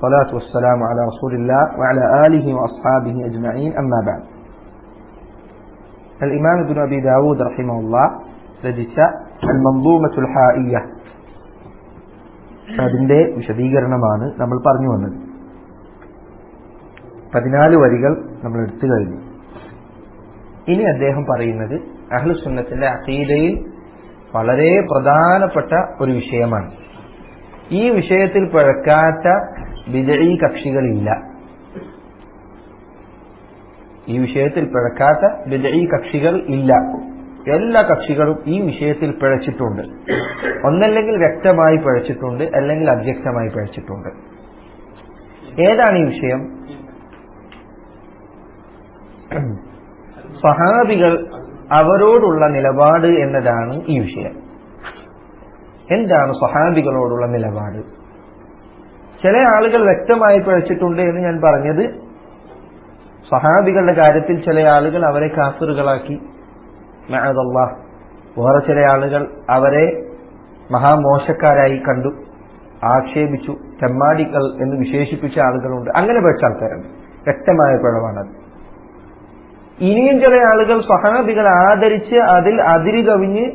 والصلاة والسلام على رسول الله وعلى آله وأصحابه أجمعين أما بعد الإمام ابن أبي داود رحمه الله രചിച്ച അൽമന്ദൂമത്തുൽ ഹായിയ അതിന്റെ വിശദീകരണമാണ് നമ്മൾ പറഞ്ഞു വന്നത് പതിനാല് വരികൾ നമ്മൾ എടുത്തു കഴിഞ്ഞു ഇനി അദ്ദേഹം പറയുന്നത് അഹ്ലുസുന്നത്തിന്റെ അഖീദയിൽ വളരെ പ്രധാനപ്പെട്ട ഒരു വിഷയമാണ് ഈ വിഷയത്തിൽ പിഴക്കാത്ത വിജയീ കക്ഷികളില്ല ഈ വിഷയത്തിൽ പിഴക്കാത്ത വിജയീ കക്ഷികൾ ഇല്ല എല്ലാ കക്ഷികളും ഈ വിഷയത്തിൽ പിഴച്ചിട്ടുണ്ട് ഒന്നല്ലെങ്കിൽ വ്യക്തമായി പിഴച്ചിട്ടുണ്ട് അല്ലെങ്കിൽ അവ്യക്തമായി പിഴച്ചിട്ടുണ്ട് ഏതാണ് ഈ വിഷയം സഹാബികൾ അവരോടുള്ള നിലപാട് എന്നതാണ് ഈ വിഷയം എന്താണ് സഹാബികളോടുള്ള നിലപാട് ചില ആളുകൾ വ്യക്തമായി പിഴച്ചിട്ടുണ്ട് എന്ന് ഞാൻ പറഞ്ഞത് സഹാബികളുടെ കാര്യത്തിൽ ചില ആളുകൾ അവരെ കാഫറുകളാക്കി മഅദല്ലാ വേറെ ചില ആളുകൾ അവരെ മഹാമോശക്കാരായി കണ്ടു ആക്ഷേപിച്ചു തെമ്മാടികൾ എന്ന് വിശേഷിപ്പിച്ച ആളുകളുണ്ട് അങ്ങനെ പഠിച്ച ആൾക്കാരുണ്ട് വ്യക്തമായ പിഴവാണത് ഇനിയും ചില ആളുകൾ സഹാബികൾ ആദരിച്ച് അതിൽ അതിരി കവിഞ്ഞ്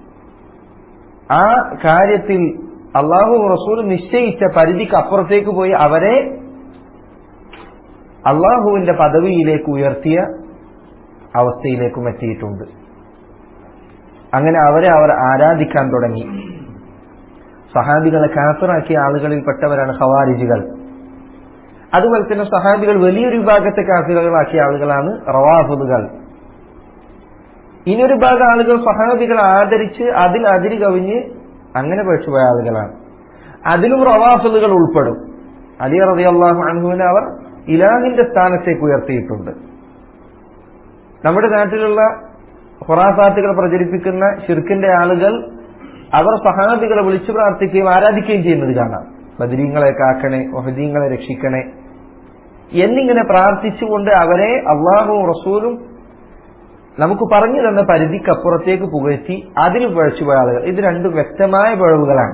ആ കാര്യത്തിൽ അള്ളാഹു റസൂൽ നിശ്ചയിച്ച പരിധിക്ക് അപ്പുറത്തേക്ക് പോയി അവരെ അള്ളാഹുവിന്റെ പദവിയിലേക്ക് ഉയർത്തിയ അവസ്ഥയിലേക്കും എത്തിയിട്ടുണ്ട് അങ്ങനെ അവരെ അവർ ആരാധിക്കാൻ തുടങ്ങി സഹാബികളെ കാഫറാക്കിയ ആളുകളിൽപ്പെട്ടവരാണ് ഖവാരിജികൾ അതുപോലെ തന്നെ സഹാബികൾ വലിയൊരു വിഭാഗത്തെ കാഫിറുകളാക്കിയ ആളുകളാണ് റവാഫുദുകൾ ഇനിയൊരു ഭാഗം ആളുകൾ സഹാബികളെ ആദരിച്ച് അതിൽ അതിരി കവിഞ്ഞ് അങ്ങനെ പഴിച്ചുപോയ ആളുകളാണ് അതിലും റവാഫുദുകൾ ഉൾപ്പെടും അലി റതി അള്ളാഹു അൻഹുവിനെ അവർ ഇലാഹിന്റെ സ്ഥാനത്തേക്ക് ഉയർത്തിയിട്ടുണ്ട് നമ്മുടെ നാട്ടിലുള്ള ഹുറാഫാത്തുകൾ പ്രചരിപ്പിക്കുന്ന ഷിർക്കിന്റെ ആളുകൾ അവർ സഹാബികളെ വിളിച്ചു പ്രാർത്ഥിക്കുകയും ആരാധിക്കുകയും ചെയ്യുന്നത് കാണാം ബദരീങ്ങളെ കാക്കണേ ഒഹദീങ്ങളെ രക്ഷിക്കണേ എന്നിങ്ങനെ പ്രാർത്ഥിച്ചുകൊണ്ട് അവരെ അള്ളാഹുവും റസൂലും നമുക്ക് പറഞ്ഞു തന്ന പരിധിക്കപ്പുറത്തേക്ക് പുകഴ്ത്തി അതിൽ പഴച്ചുപോയ ആളുകൾ ഇത് രണ്ടും വ്യക്തമായ പിഴവുകളാണ്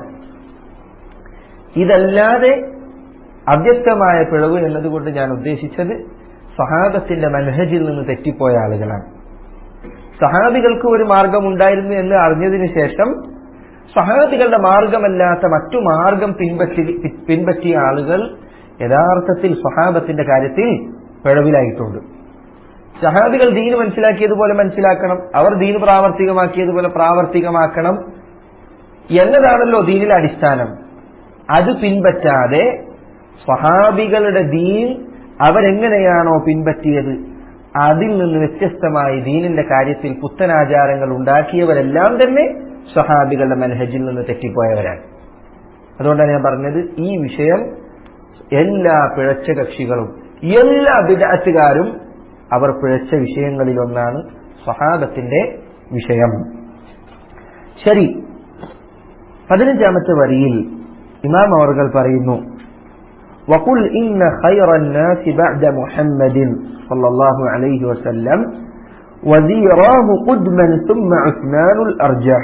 ഇതല്ലാതെ അവ്യക്തമായ പിഴവ് എന്നതുകൊണ്ട് ഞാൻ ഉദ്ദേശിച്ചത് സഹാബത്തിന്റെ മനഹജിൽ നിന്ന് തെറ്റിപ്പോയ ആളുകളാണ് സഹാബികൾക്ക് ഒരു മാർഗമുണ്ടായിരുന്നു എന്ന് അറിഞ്ഞതിന് ശേഷം സഹാബികളുടെ മാർഗമല്ലാത്ത മറ്റു മാർഗം പിൻപറ്റി പിൻപറ്റിയ ആളുകൾ യഥാർത്ഥത്തിൽ സഹാബത്തിന്റെ കാര്യത്തിൽ പിഴവിലായിട്ടുണ്ട് സഹാബികൾ ദീന് മനസ്സിലാക്കിയതുപോലെ മനസ്സിലാക്കണം അവർ ദീന് പ്രാവർത്തികമാക്കിയതുപോലെ പ്രാവർത്തികമാക്കണം എന്നതാണല്ലോ ദീനിലെ അടിസ്ഥാനം അത് പിൻപറ്റാതെ സ്വഹാബികളുടെ ദീൻ അവരെങ്ങനെയാണോ പിൻപറ്റിയത് അതിൽ നിന്ന് വ്യത്യസ്തമായി ദീനിന്റെ കാര്യത്തിൽ പുത്തനാചാരങ്ങൾ ഉണ്ടാക്കിയവരെല്ലാം തന്നെ സ്വഹാബികളുടെ മനഹജിൽ നിന്ന് തെറ്റിപ്പോയവരാണ് അതുകൊണ്ടാണ് ഞാൻ പറഞ്ഞത് ഈ വിഷയം എല്ലാ പിഴച്ച കക്ഷികളും എല്ലാ വിദാറ്റുകാരും അവർ പിഴച്ച വിഷയങ്ങളിൽ ഒന്നാണ് സ്വഹാബത്തിന്റെ വിഷയം ശരി പതിനഞ്ചാമത്തെ വരിയിൽ ഇമാം അവർകൾ പറയുന്നു وقل إن خير الناس بعد محمد صلى الله عليه وسلم وزيراه قدما ثم عثمان الأرجح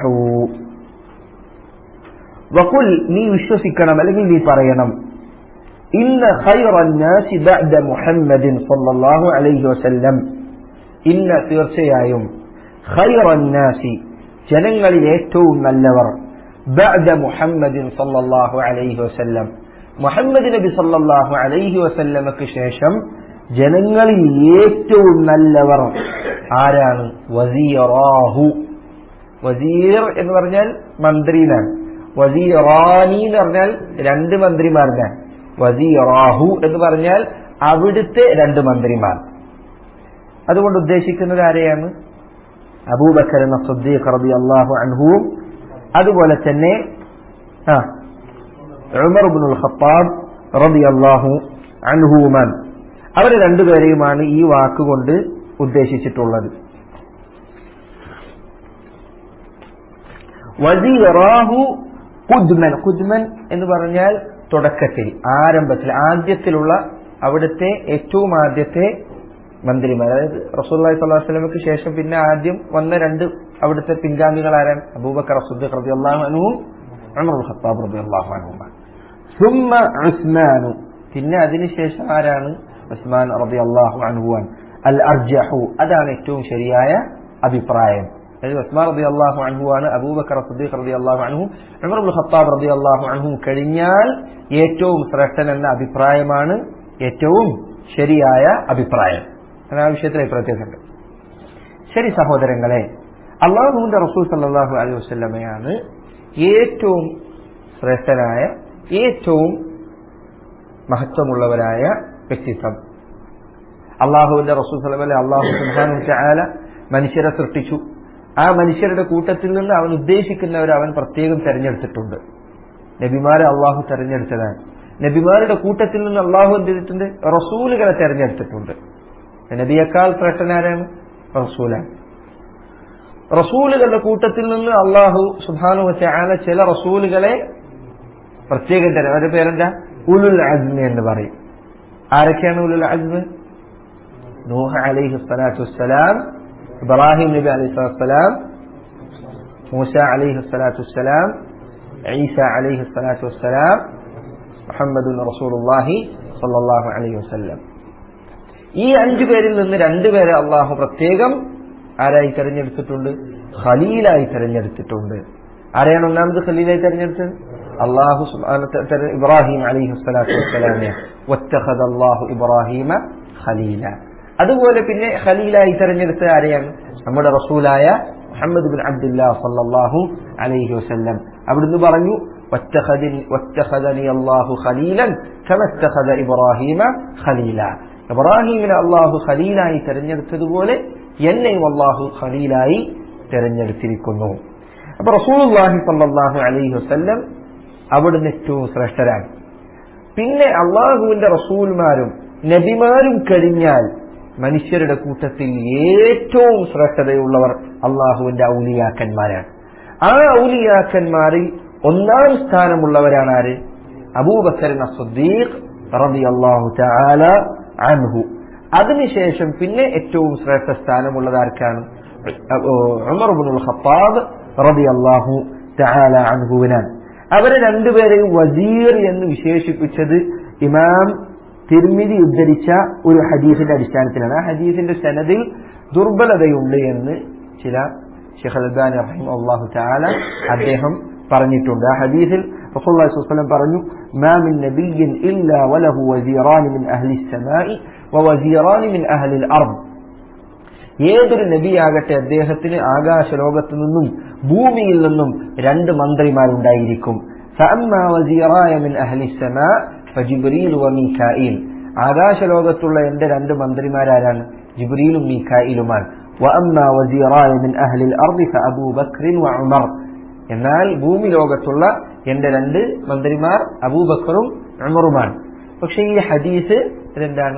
وقل നീ വിശ്വസിക്കണം അല്ലെങ്കിൽ നീ പറയണം ഇന്ന ഖൈറ الناس بعد محمد صلى الله عليه وسلم ഇന്ന തീർച്ചയായും ഖൈറ الناس ജനങ്ങളിൽ ഏറ്റവും നല്ലവർ بعد محمد صلى الله عليه وسلم മുഹമ്മദ് നബി സല്ലല്ലാഹു അലൈഹി വസല്ലമക്ക് ശേഷം ജനങ്ങളിൽ ഏറ്റവും നല്ലവർ ആരാണ് വസീറാഹു വസീർ എന്ന് പറഞ്ഞാൽ മന്ത്രിനാണ് വസീറാനി എന്ന് പറഞ്ഞാൽ രണ്ട് മന്ത്രിമാർക്കാണ് വസീറാഹു എന്ന് പറഞ്ഞാൽ അവിടുത്തെ രണ്ട് മന്ത്രിമാർ അതുകൊണ്ട് ഉദ്ദേശിക്കുന്നത് ആരെയാണ് അബൂബക്കർ എന്ന സദ്ദീഖ് റളിയല്ലാഹു അൻഹുവും അതുപോലെ തന്നെ ആ ഉമർ ഇബ്നുൽ ഖത്താബ് റളിയല്ലാഹു അൻഹുമാൻ അവരെ രണ്ടുപേരെയുമാണ് ഈ വാക്കുകൊണ്ട് ഉദ്ദേശിച്ചിട്ടുള്ളത് വസീറാഹു ഖുദ്മൻ ഖുദ്മൻ എന്ന് പറഞ്ഞാൽ തുടക്കത്തിൽ ആരംഭത്തിൽ ആദ്യത്തിലുള്ള അവിടുത്തെ ഏറ്റവും ആദ്യത്തെ മന്ത്രിമാർ അതായത് റസൂല്ലി സ്വല്ലാഹു വസ്ലമക്ക് ശേഷം പിന്നെ ആദ്യം വന്ന രണ്ട് അവിടുത്തെ പിൻഗാമികൾ ആരാണ് അബൂബക്കർ അസുദ്ദീഖ് റളിയല്ലാഹു അൻഹുവും ഉമർ ഖത്താബ് റളിയല്ലാഹു അൻഹുമാണ് സുമ്മ ഉസ്മാനു പിന്നെ അതിനുശേഷം ആരാണ് ഉസ്മാൻ റബി അള്ളാഹു അൻഹുവാൻ അൽ അർജഹു അതാണ് ഏറ്റവും ശരിയായ അഭിപ്രായം അതായത് ഉസ്മാൻ റബി അള്ളാഹു അൻഹുവാണ് അബൂബക്കർ സദ്ദീഖ് റബി അള്ളാഹു അൻഹു ഉമർ അബ്ദുൽ ഖത്താബ് റബി അള്ളാഹു അൻഹു കഴിഞ്ഞാൽ ഏറ്റവും ശ്രേഷ്ഠൻ എന്ന അഭിപ്രായമാണ് ഏറ്റവും ശരിയായ അഭിപ്രായം ആ വിഷയത്തിൽ അഭിപ്രായത്തിലുണ്ട് ശരി സഹോദരങ്ങളെ അള്ളാഹുവിന്റെ റസൂൽ സല്ലാഹു അലൈഹി വസ്ലമയാണ് ഏറ്റവും ശ്രേഷ്ഠനായ ഏറ്റവും മഹത്വമുള്ളവരായ വ്യക്തിത്വം അള്ളാഹുവിന്റെ റസൂൽ സലമലെ അള്ളാഹു സുബാനു ചായാല മനുഷ്യരെ സൃഷ്ടിച്ചു ആ മനുഷ്യരുടെ കൂട്ടത്തിൽ നിന്ന് അവൻ ഉദ്ദേശിക്കുന്നവരെ അവൻ പ്രത്യേകം തെരഞ്ഞെടുത്തിട്ടുണ്ട് നബിമാരെ അള്ളാഹു തെരഞ്ഞെടുത്തതാണ് നബിമാരുടെ കൂട്ടത്തിൽ നിന്ന് അള്ളാഹു എന്ത് ചെയ്തിട്ടുണ്ട് റസൂലുകളെ തെരഞ്ഞെടുത്തിട്ടുണ്ട് നബിയേക്കാൾ ശ്രേഷ്ഠനാരാണ് റസൂലാണ് റസൂലുകളുടെ കൂട്ടത്തിൽ നിന്ന് അള്ളാഹു സുബാനു ചായാല ചില റസൂലുകളെ പ്രത്യേകം തരാം അവരുടെ പേരെന്താ ഉലുൽ അസ്മി എന്ന് പറയും ആരൊക്കെയാണ് ഉലുൽ അസ്മ് നൂഹ അലൈഹി സ്വലാത്തു വസ്സലാം ഇബ്രാഹിം നബി അലൈഹി സ്വലാം മൂസ അലൈഹി സ്വലാത്തു വസ്സലാം ഈസ അലൈഹി സ്വലാത്തു വസ്സലാം മുഹമ്മദ് റസൂലുള്ളാഹി സല്ലല്ലാഹു അലൈഹി വസല്ലം ഈ അഞ്ചു പേരിൽ നിന്ന് രണ്ടുപേരെ അള്ളാഹു പ്രത്യേകം ആരായി തെരഞ്ഞെടുത്തിട്ടുണ്ട് ഖലീലായി തെരഞ്ഞെടുത്തിട്ടുണ്ട് ആരെയാണ് ഒന്നാമത് ഖലീലായി തെരഞ്ഞെടുത്തത് അള്ളാഹു ഇബ്രാഹിം അലൈഹി സ്വലാത്തു വസ്സലാമിനെ ഒറ്റഹദ അള്ളാഹു ഇബ്രാഹിമ ഖലീല അതുപോലെ പിന്നെ ഖലീലായി തെരഞ്ഞെടുത്ത ആരെയാണ് നമ്മുടെ റസൂലായ മുഹമ്മദ് ബിൻ അബ്ദുല്ലാ സല്ലല്ലാഹു അലൈഹി വസല്ലം അവിടുന്ന് പറഞ്ഞു واتخذني الله خليلا كما اتخذ إبراهيم خليلا ഇബ്രാഹിമിനെ അള്ളാഹു ഖലീലായി തെരഞ്ഞെടുത്തതുപോലെ എന്നെയും അള്ളാഹു ഖലീലായി തെരഞ്ഞെടുത്തിരിക്കുന്നു അപ്പൊ റസൂലുള്ളാഹി സല്ലല്ലാഹു അലൈഹി വസല്ലം അവിടുന്ന് ഏറ്റവും ശ്രേഷ്ഠരാണ് പിന്നെ അള്ളാഹുവിന്റെ റസൂൽമാരും നബിമാരും കഴിഞ്ഞാൽ മനുഷ്യരുടെ കൂട്ടത്തിൽ ഏറ്റവും ശ്രേഷ്ഠതയുള്ളവർ അള്ളാഹുവിന്റെ ഔലിയാക്കന്മാരാണ് ആ ഔലിയാക്കന്മാരിൽ ഒന്നാം സ്ഥാനമുള്ളവരാണ് ആര് അബൂബക്കർ സദ്ദീഖ് റളിയല്ലാഹു തആല അൻഹു അതിനുശേഷം പിന്നെ ഏറ്റവും ശ്രേഷ്ഠ സ്ഥാനമുള്ളത് ആർക്കാണ് ഉമർ ഇബ്നുൽ ഖത്താബ് റളിയല്ലാഹു തആല അൻഹുവിനാണ് അവരെ രണ്ടുപേരെയും വസീർ എന്ന് വിശേഷിപ്പിച്ചത് ഇമാം തിരുമിതി ഉദ്ധരിച്ച ഒരു ഹദീസിന്റെ അടിസ്ഥാനത്തിലാണ് ആ ഹദീസിന്റെ സനദിൽ ദുർബലതയുണ്ട് എന്ന് ചില ഷെഖ് അൽബാനി റഹിം അള്ളാഹു താല അദ്ദേഹം പറഞ്ഞിട്ടുണ്ട് ആ ഹദീസിൽ റസൂലുള്ളാഹി സ്വല്ലല്ലാഹു അലൈഹി വസല്ലം പറഞ്ഞു മാ മിൻ നബിയ്യിൻ ഇല്ലാ വലഹു വസീറാൻ മിൻ അഹ്ലി السماء വവസീറാൻ മിൻ അഹ്ലി الارض ഏതൊരു നബിയാകട്ടെ അദ്ദേഹത്തിന് ആകാശ ലോകത്തു നിന്നും ഭൂമിയിൽ നിന്നും രണ്ട് മന്ത്രിമാരുണ്ടായിരിക്കും فأما وزيراي من أهل السماء فجبريل وميكائيل ആകാശ ലോകത്തുള്ള എന്റെ രണ്ട് മന്ത്രിമാരാരാണ് ജിബ്രീലും മീക്കായിലുമാണ് وأما وزيراي من أهل الأرض فأبو بكر وعمر എന്നാൽ ഭൂമി ലോകത്തുള്ള എന്റെ രണ്ട് മന്ത്രിമാർ അബൂബക്കറും ഉമറുമാണ് പക്ഷെ ഈ ഹദീസ് ഇതെന്താണ്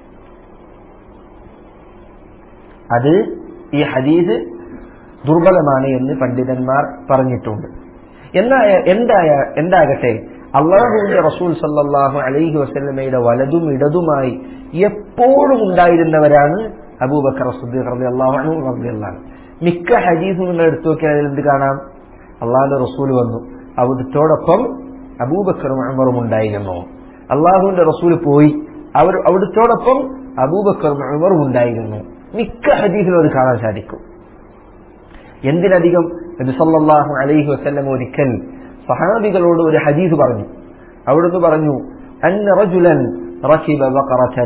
അത് ഈ ഹദീസ് ദുർബലമാണ് എന്ന് പണ്ഡിതന്മാർ പറഞ്ഞിട്ടുണ്ട് എന്നാ എന്തായ എന്താകട്ടെ അള്ളാഹുവിന്റെ റസൂൽ സല്ലാഹു അലൈഹി വസ്ലമയുടെ വലതും ഇടതുമായി എപ്പോഴും ഉണ്ടായിരുന്നവരാണ് അബൂബക്കർ അള്ളാഹു അള്ളാഹു മിക്ക ഹദീസും നിങ്ങൾ എടുത്തു നോക്കിയാൽ അതിൽ എന്ത് കാണാം അള്ളാഹിന്റെ റസൂൽ വന്നു അവിടുത്തോടൊപ്പം അബൂബക്കറും അമറും ഉണ്ടായിരുന്നു അള്ളാഹുവിന്റെ റസൂൽ പോയി അവർ അവിടുത്തോടൊപ്പം അബൂബക്കറും അമറും ഉണ്ടായിരുന്നു മിക്ക ഹദീസിലും അത് കാണാൻ സാധിക്കും എന്തിനധികം നബിസല്ലാഹു അലൈഹി വസ്ല്ലം ഒരിക്കൽ സഹാബികളോട് ഒരു ഹദീസ് പറഞ്ഞു അവിടുന്ന് പറഞ്ഞു അന്ന റജുലൻ റക്കിബ ബഖറതൻ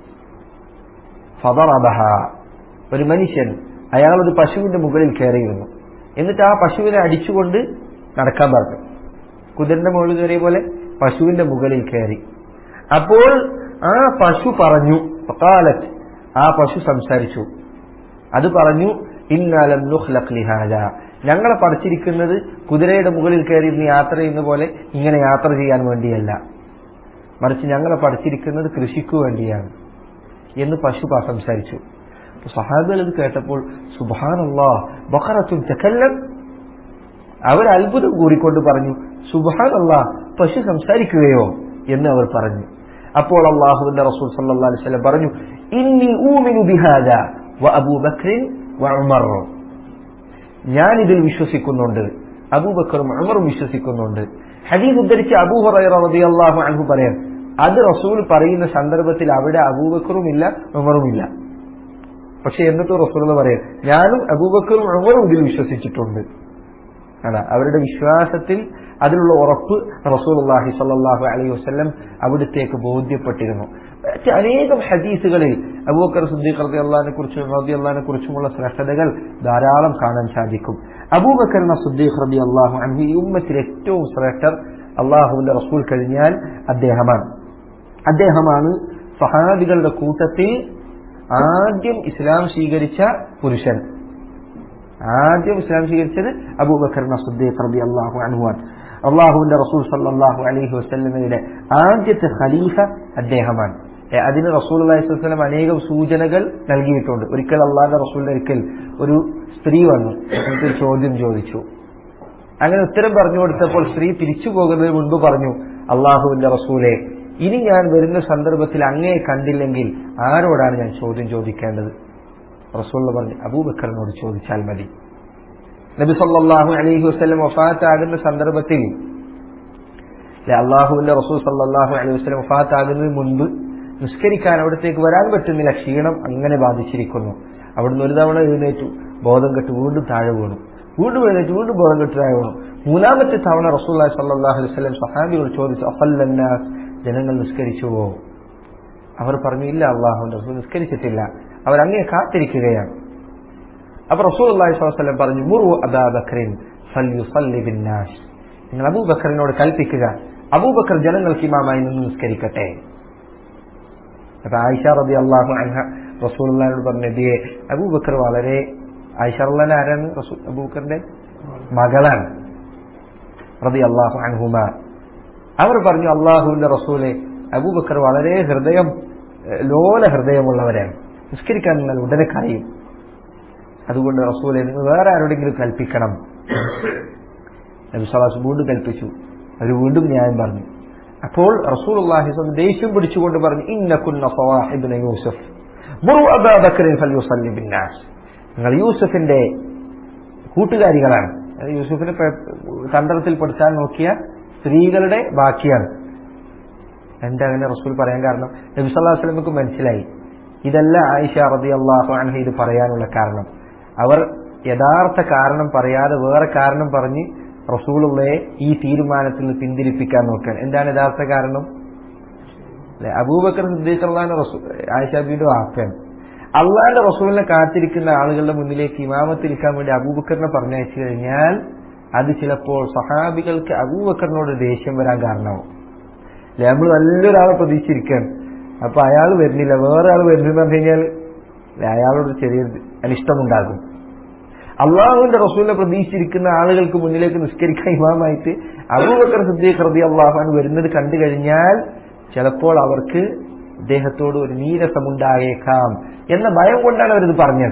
ഫദറബഹ ഒരു മനുഷ്യൻ അയാൾ ഒരു പശുവിന്റെ മുകളിൽ കയറിയിരുന്നു എന്നിട്ട് ആ പശുവിനെ അടിച്ചുകൊണ്ട് നടക്കാൻ പറഞ്ഞു കുതിരന്റെ മുകളിൽ കയറിയ പോലെ പശുവിന്റെ മുകളിൽ കയറി അപ്പോൾ ആ പശു പറഞ്ഞു കാലത്ത് ആ പശു സംസാരിച്ചു അത് പറഞ്ഞു ഇന്നാലം ലിഹാജ ഞങ്ങളെ പഠിച്ചിരിക്കുന്നത് കുതിരയുടെ മുകളിൽ കയറി ഇന്ന് യാത്ര ചെയ്യുന്ന പോലെ ഇങ്ങനെ യാത്ര ചെയ്യാൻ വേണ്ടിയല്ല മറിച്ച് ഞങ്ങളെ പഠിച്ചിരിക്കുന്നത് കൃഷിക്കു വേണ്ടിയാണ് എന്ന് പശു സംസാരിച്ചു സഹാബികൾ ഇത് കേട്ടപ്പോൾ സുബാനല്ലാ ബക്കറത്തും തെക്കല്ലം അവർ അത്ഭുതം കൂറിക്കൊണ്ട് പറഞ്ഞു സുബാനല്ലാ പശു സംസാരിക്കുകയോ എന്ന് അവർ പറഞ്ഞു അപ്പോൾ അള്ളാഹുവിന്റെ റസൂൽ സല്ലല്ലാഹു അലൈഹി വസല്ലം പറഞ്ഞു ഇന്നി ഊമിനു ബിഹാദ വ അബൂബക്രിൻ വ ഉമർ ഞാൻ ഇതിൽ വിശ്വസിക്കുന്നുണ്ട് അബൂബക്കറും ഉമറും വിശ്വസിക്കുന്നുണ്ട് ഹദീസ് ഉദ്ധരിച്ച് അബൂ ഹുറൈറ റളിയല്ലാഹു അൻഹു പറയാം അത് റസൂൽ പറയുന്ന സന്ദർഭത്തിൽ അവിടെ അബൂബക്കറുമില്ല ഉമറുമില്ല പക്ഷെ എന്നിട്ട് റസൂൽ എന്ന് പറയും ഞാനും അബൂബക്കറും ഉമറും ഇതിൽ വിശ്വസിച്ചിട്ടുണ്ട് അതാ അവരുടെ വിശ്വാസത്തിൽ അതിലുള്ള ഉറപ്പ് റസൂലുള്ളാഹി സ്വല്ലല്ലാഹു അലൈഹി വസല്ലം അവിടത്തേക്ക് ബോധ്യപ്പെട്ടിരുന്നു മറ്റ് അനേകം ഹദീസുകളിൽ അബൂബക്കർ സിദ്ദീഖ് റളിയല്ലാഹുവിനെ കുറിച്ചും റളിയല്ലാഹുവിനെ കുറിച്ചുമുള്ള ശ്രദ്ധകൾ ധാരാളം കാണാൻ സാധിക്കും അബൂബക്കർ സിദ്ദീഖ് റളിയല്ലാഹു അൻഹു ഈ ഉമ്മത്തിൽ ഏറ്റവും ശ്രേഷ്ഠർ അള്ളാഹുവിന്റെ റസൂൽ കഴിഞ്ഞാൽ അദ്ദേഹമാണ് അദ്ദേഹമാണ് സഹാബികളുടെ കൂട്ടത്തിൽ ആദ്യം ഇസ്ലാം സ്വീകരിച്ച പുരുഷൻ ആദ്യം ഇസ്ലാം സ്വീകരിച്ചത് അബൂബക്കർ സുദ്ദീഖ് റബി അള്ളാഹു അനുവാൻ അള്ളാഹുവിന്റെ റസൂൽ സല്ലാഹു അലൈഹി വസ്ലമയുടെ ആദ്യത്തെ ഖലീഫ അദ്ദേഹമാണ് ഏ, അതിന് റസൂൽ അലൈഹി വസ്ലം അനേകം സൂചനകൾ നൽകിയിട്ടുണ്ട് ഒരിക്കൽ അള്ളാഹിന്റെ റസൂലിന്റെ ഒരിക്കൽ ഒരു സ്ത്രീ വന്നു എന്നിട്ട് ഒരു ചോദ്യം ചോദിച്ചു അങ്ങനെ ഉത്തരം പറഞ്ഞു കൊടുത്തപ്പോൾ സ്ത്രീ തിരിച്ചു പോകുന്നതിന് മുൻപ് പറഞ്ഞു അള്ളാഹുവിന്റെ റസൂലെ ഇനി ഞാൻ വരുന്ന സന്ദർഭത്തിൽ അങ്ങയെ കണ്ടില്ലെങ്കിൽ ആരോടാണ് ഞാൻ ചോദ്യം ചോദിക്കേണ്ടത് റസൂൽ പറഞ്ഞു അബൂബക്കറിനോട് ചോദിച്ചാൽ മതി നബി സല്ലല്ലാഹു അലൈഹി വസല്ലം വഫാത്താകുന്ന സന്ദർഭത്തിൽ അല്ലെ അള്ളാഹുവിന്റെ റസൂൽ സല്ലല്ലാഹു അലൈഹി വസല്ലം വഫാത്താകുന്നതിന് മുൻപ് നിസ്കരിക്കാൻ അവിടത്തേക്ക് വരാൻ പറ്റുന്നില്ല ക്ഷീണം അങ്ങനെ ബാധിച്ചിരിക്കുന്നു അവിടുന്ന് ഒരു തവണ എഴുന്നേറ്റു ബോധം കെട്ട് വീണ്ടും താഴെ വീണു വീണ്ടും എഴുന്നേറ്റ് വീണ്ടും ബോധം കെട്ട് താഴെ വീണു മൂന്നാമത്തെ തവണ റസൂൽ സല്ലല്ലാഹു അലൈഹി വസല്ലം സഹാബിയോട് ചോദിച്ചു അഫല്ലന്നാസ് ജനങ്ങൾ നിസ്കരിച്ചുവോ അവർ പറഞ്ഞു ഇല്ല അള്ളാഹുവിന്റെ റസൂൽ നിസ്കരിച്ചിട്ടില്ല അവർ അങ്ങേ കാത്തിരിക്കുകയാണ് അപ്പൊ റസൂൽ അള്ളാഹി സ്വലം പറഞ്ഞു മുറു അബാബക്രിൻ ഫല്യുസല്ലി ബിന്നാസ് നിങ്ങൾ അബൂബക്കറിനോട് കൽപ്പിക്കുക അബൂബക്കർ ജനങ്ങൾക്ക് ഇമാമായി നിന്ന് നിസ്കരിക്കട്ടെ അപ്പൊ ആയിഷ റബി അള്ളാഹു അൻഹ റസൂൽ അള്ളഹാനോട് പറഞ്ഞു നബിയെ അബൂബക്കർ വളരെ ആയിഷ അള്ളഹാൻ ആരാണ് റസൂൽ അബൂബക്കറിന്റെ മകളാണ് റബി അള്ളാഹു അൻഹുമ അവർ പറഞ്ഞു അള്ളാഹുവിന്റെ റസൂലെ അബൂബക്കർ വളരെ ഹൃദയം ഏഹ്, ലോല ഹൃദയമുള്ളവരാണ് നിസ്കരിക്കാൻ നിന്നാൽ ഉടനെ കരയും അതുകൊണ്ട് റസൂലെ നിങ്ങൾ വേറെ ആരോടെങ്കിലും കൽപ്പിക്കണം നബി സലാസ് വീണ്ടും കൽപ്പിച്ചു അവർ വീണ്ടും ന്യായം പറഞ്ഞു അപ്പോൾ റസൂൽ അള്ളാഹി ദേഷ്യം പിടിച്ചുകൊണ്ട് പറഞ്ഞു ഇന്ന കുന്ന സവാഹിബിന് യൂസഫ് മുറു അബാ ബക്കറിൻ ഫൽയുസല്ലി ബിന്നാസ് നിങ്ങൾ യൂസഫിന്റെ കൂട്ടുകാരികളാണ് അതായത് യൂസുഫിനെ പെ- തന്ത്രത്തിൽ പെടുത്താൻ നോക്കിയ സ്ത്രീകളുടെ ബാക്കിയാണ് എന്താ അങ്ങനെ റസൂൽ പറയാൻ കാരണം നബി സല്ലല്ലാഹു അലൈഹി വസല്ലമക്ക് മനസ്സിലായി ഇതല്ല ആയിഷ റതി അള്ളാഹു അൻഹ ഇത് പറയാനുള്ള കാരണം അവർ യഥാർത്ഥ കാരണം പറയാതെ വേറെ കാരണം പറഞ്ഞ് റസൂലുള്ളയെ ഈ തീരുമാനത്തിൽ നിന്ന് പിന്തിരിപ്പിക്കാൻ നോക്കാൻ എന്താണ് യഥാർത്ഥ കാരണം അല്ലെ അബൂബക്കർ സിദ്ദീഖ് അള്ളാഹിന്റെ റസൂൽ ആയിഷ ബിയുടെ വാപ്പൻ അള്ളാഹിന്റെ റസൂലിനെ കാത്തിരിക്കുന്ന ആളുകളുടെ മുന്നിലേക്ക് ഇമാമത്തിരിക്കാൻ വേണ്ടി അബൂബക്കറിനെ പറഞ്ഞയച്ചു കഴിഞ്ഞാൽ അത് ചിലപ്പോൾ സഹാബികൾക്ക് അബൂബക്കറിനോട് ദേഷ്യം വരാൻ കാരണമാവും അല്ലെ നമ്മൾ നല്ലൊരാളെ പ്രതീക്ഷിച്ചിരിക്കുകയാണ് അപ്പൊ അയാൾ വരുന്നില്ല വേറെ ആൾ വരുന്നെന്ന് പറഞ്ഞു കഴിഞ്ഞാൽ അല്ലെ, അയാളോട് ചെറിയ അനിഷ്ടമുണ്ടാകും അള്ളാഹുവിന്റെ റസൂലിനെ പ്രതീക്ഷിച്ചിരിക്കുന്ന ആളുകൾക്ക് മുന്നിലേക്ക് നിസ്കരിക്കാൻ ഇമാമായിട്ട് അബൂബക്കർ സിദ്ദീഖ് റബി അള്ളാഹുൻ വരുന്നത് കണ്ടു കഴിഞ്ഞാൽ ചിലപ്പോൾ അവർക്ക് അദ്ദേഹത്തോട് ഒരു നീരസമുണ്ടായേക്കാം എന്ന ഭയം കൊണ്ടാണ് അവരിത് പറഞ്ഞത്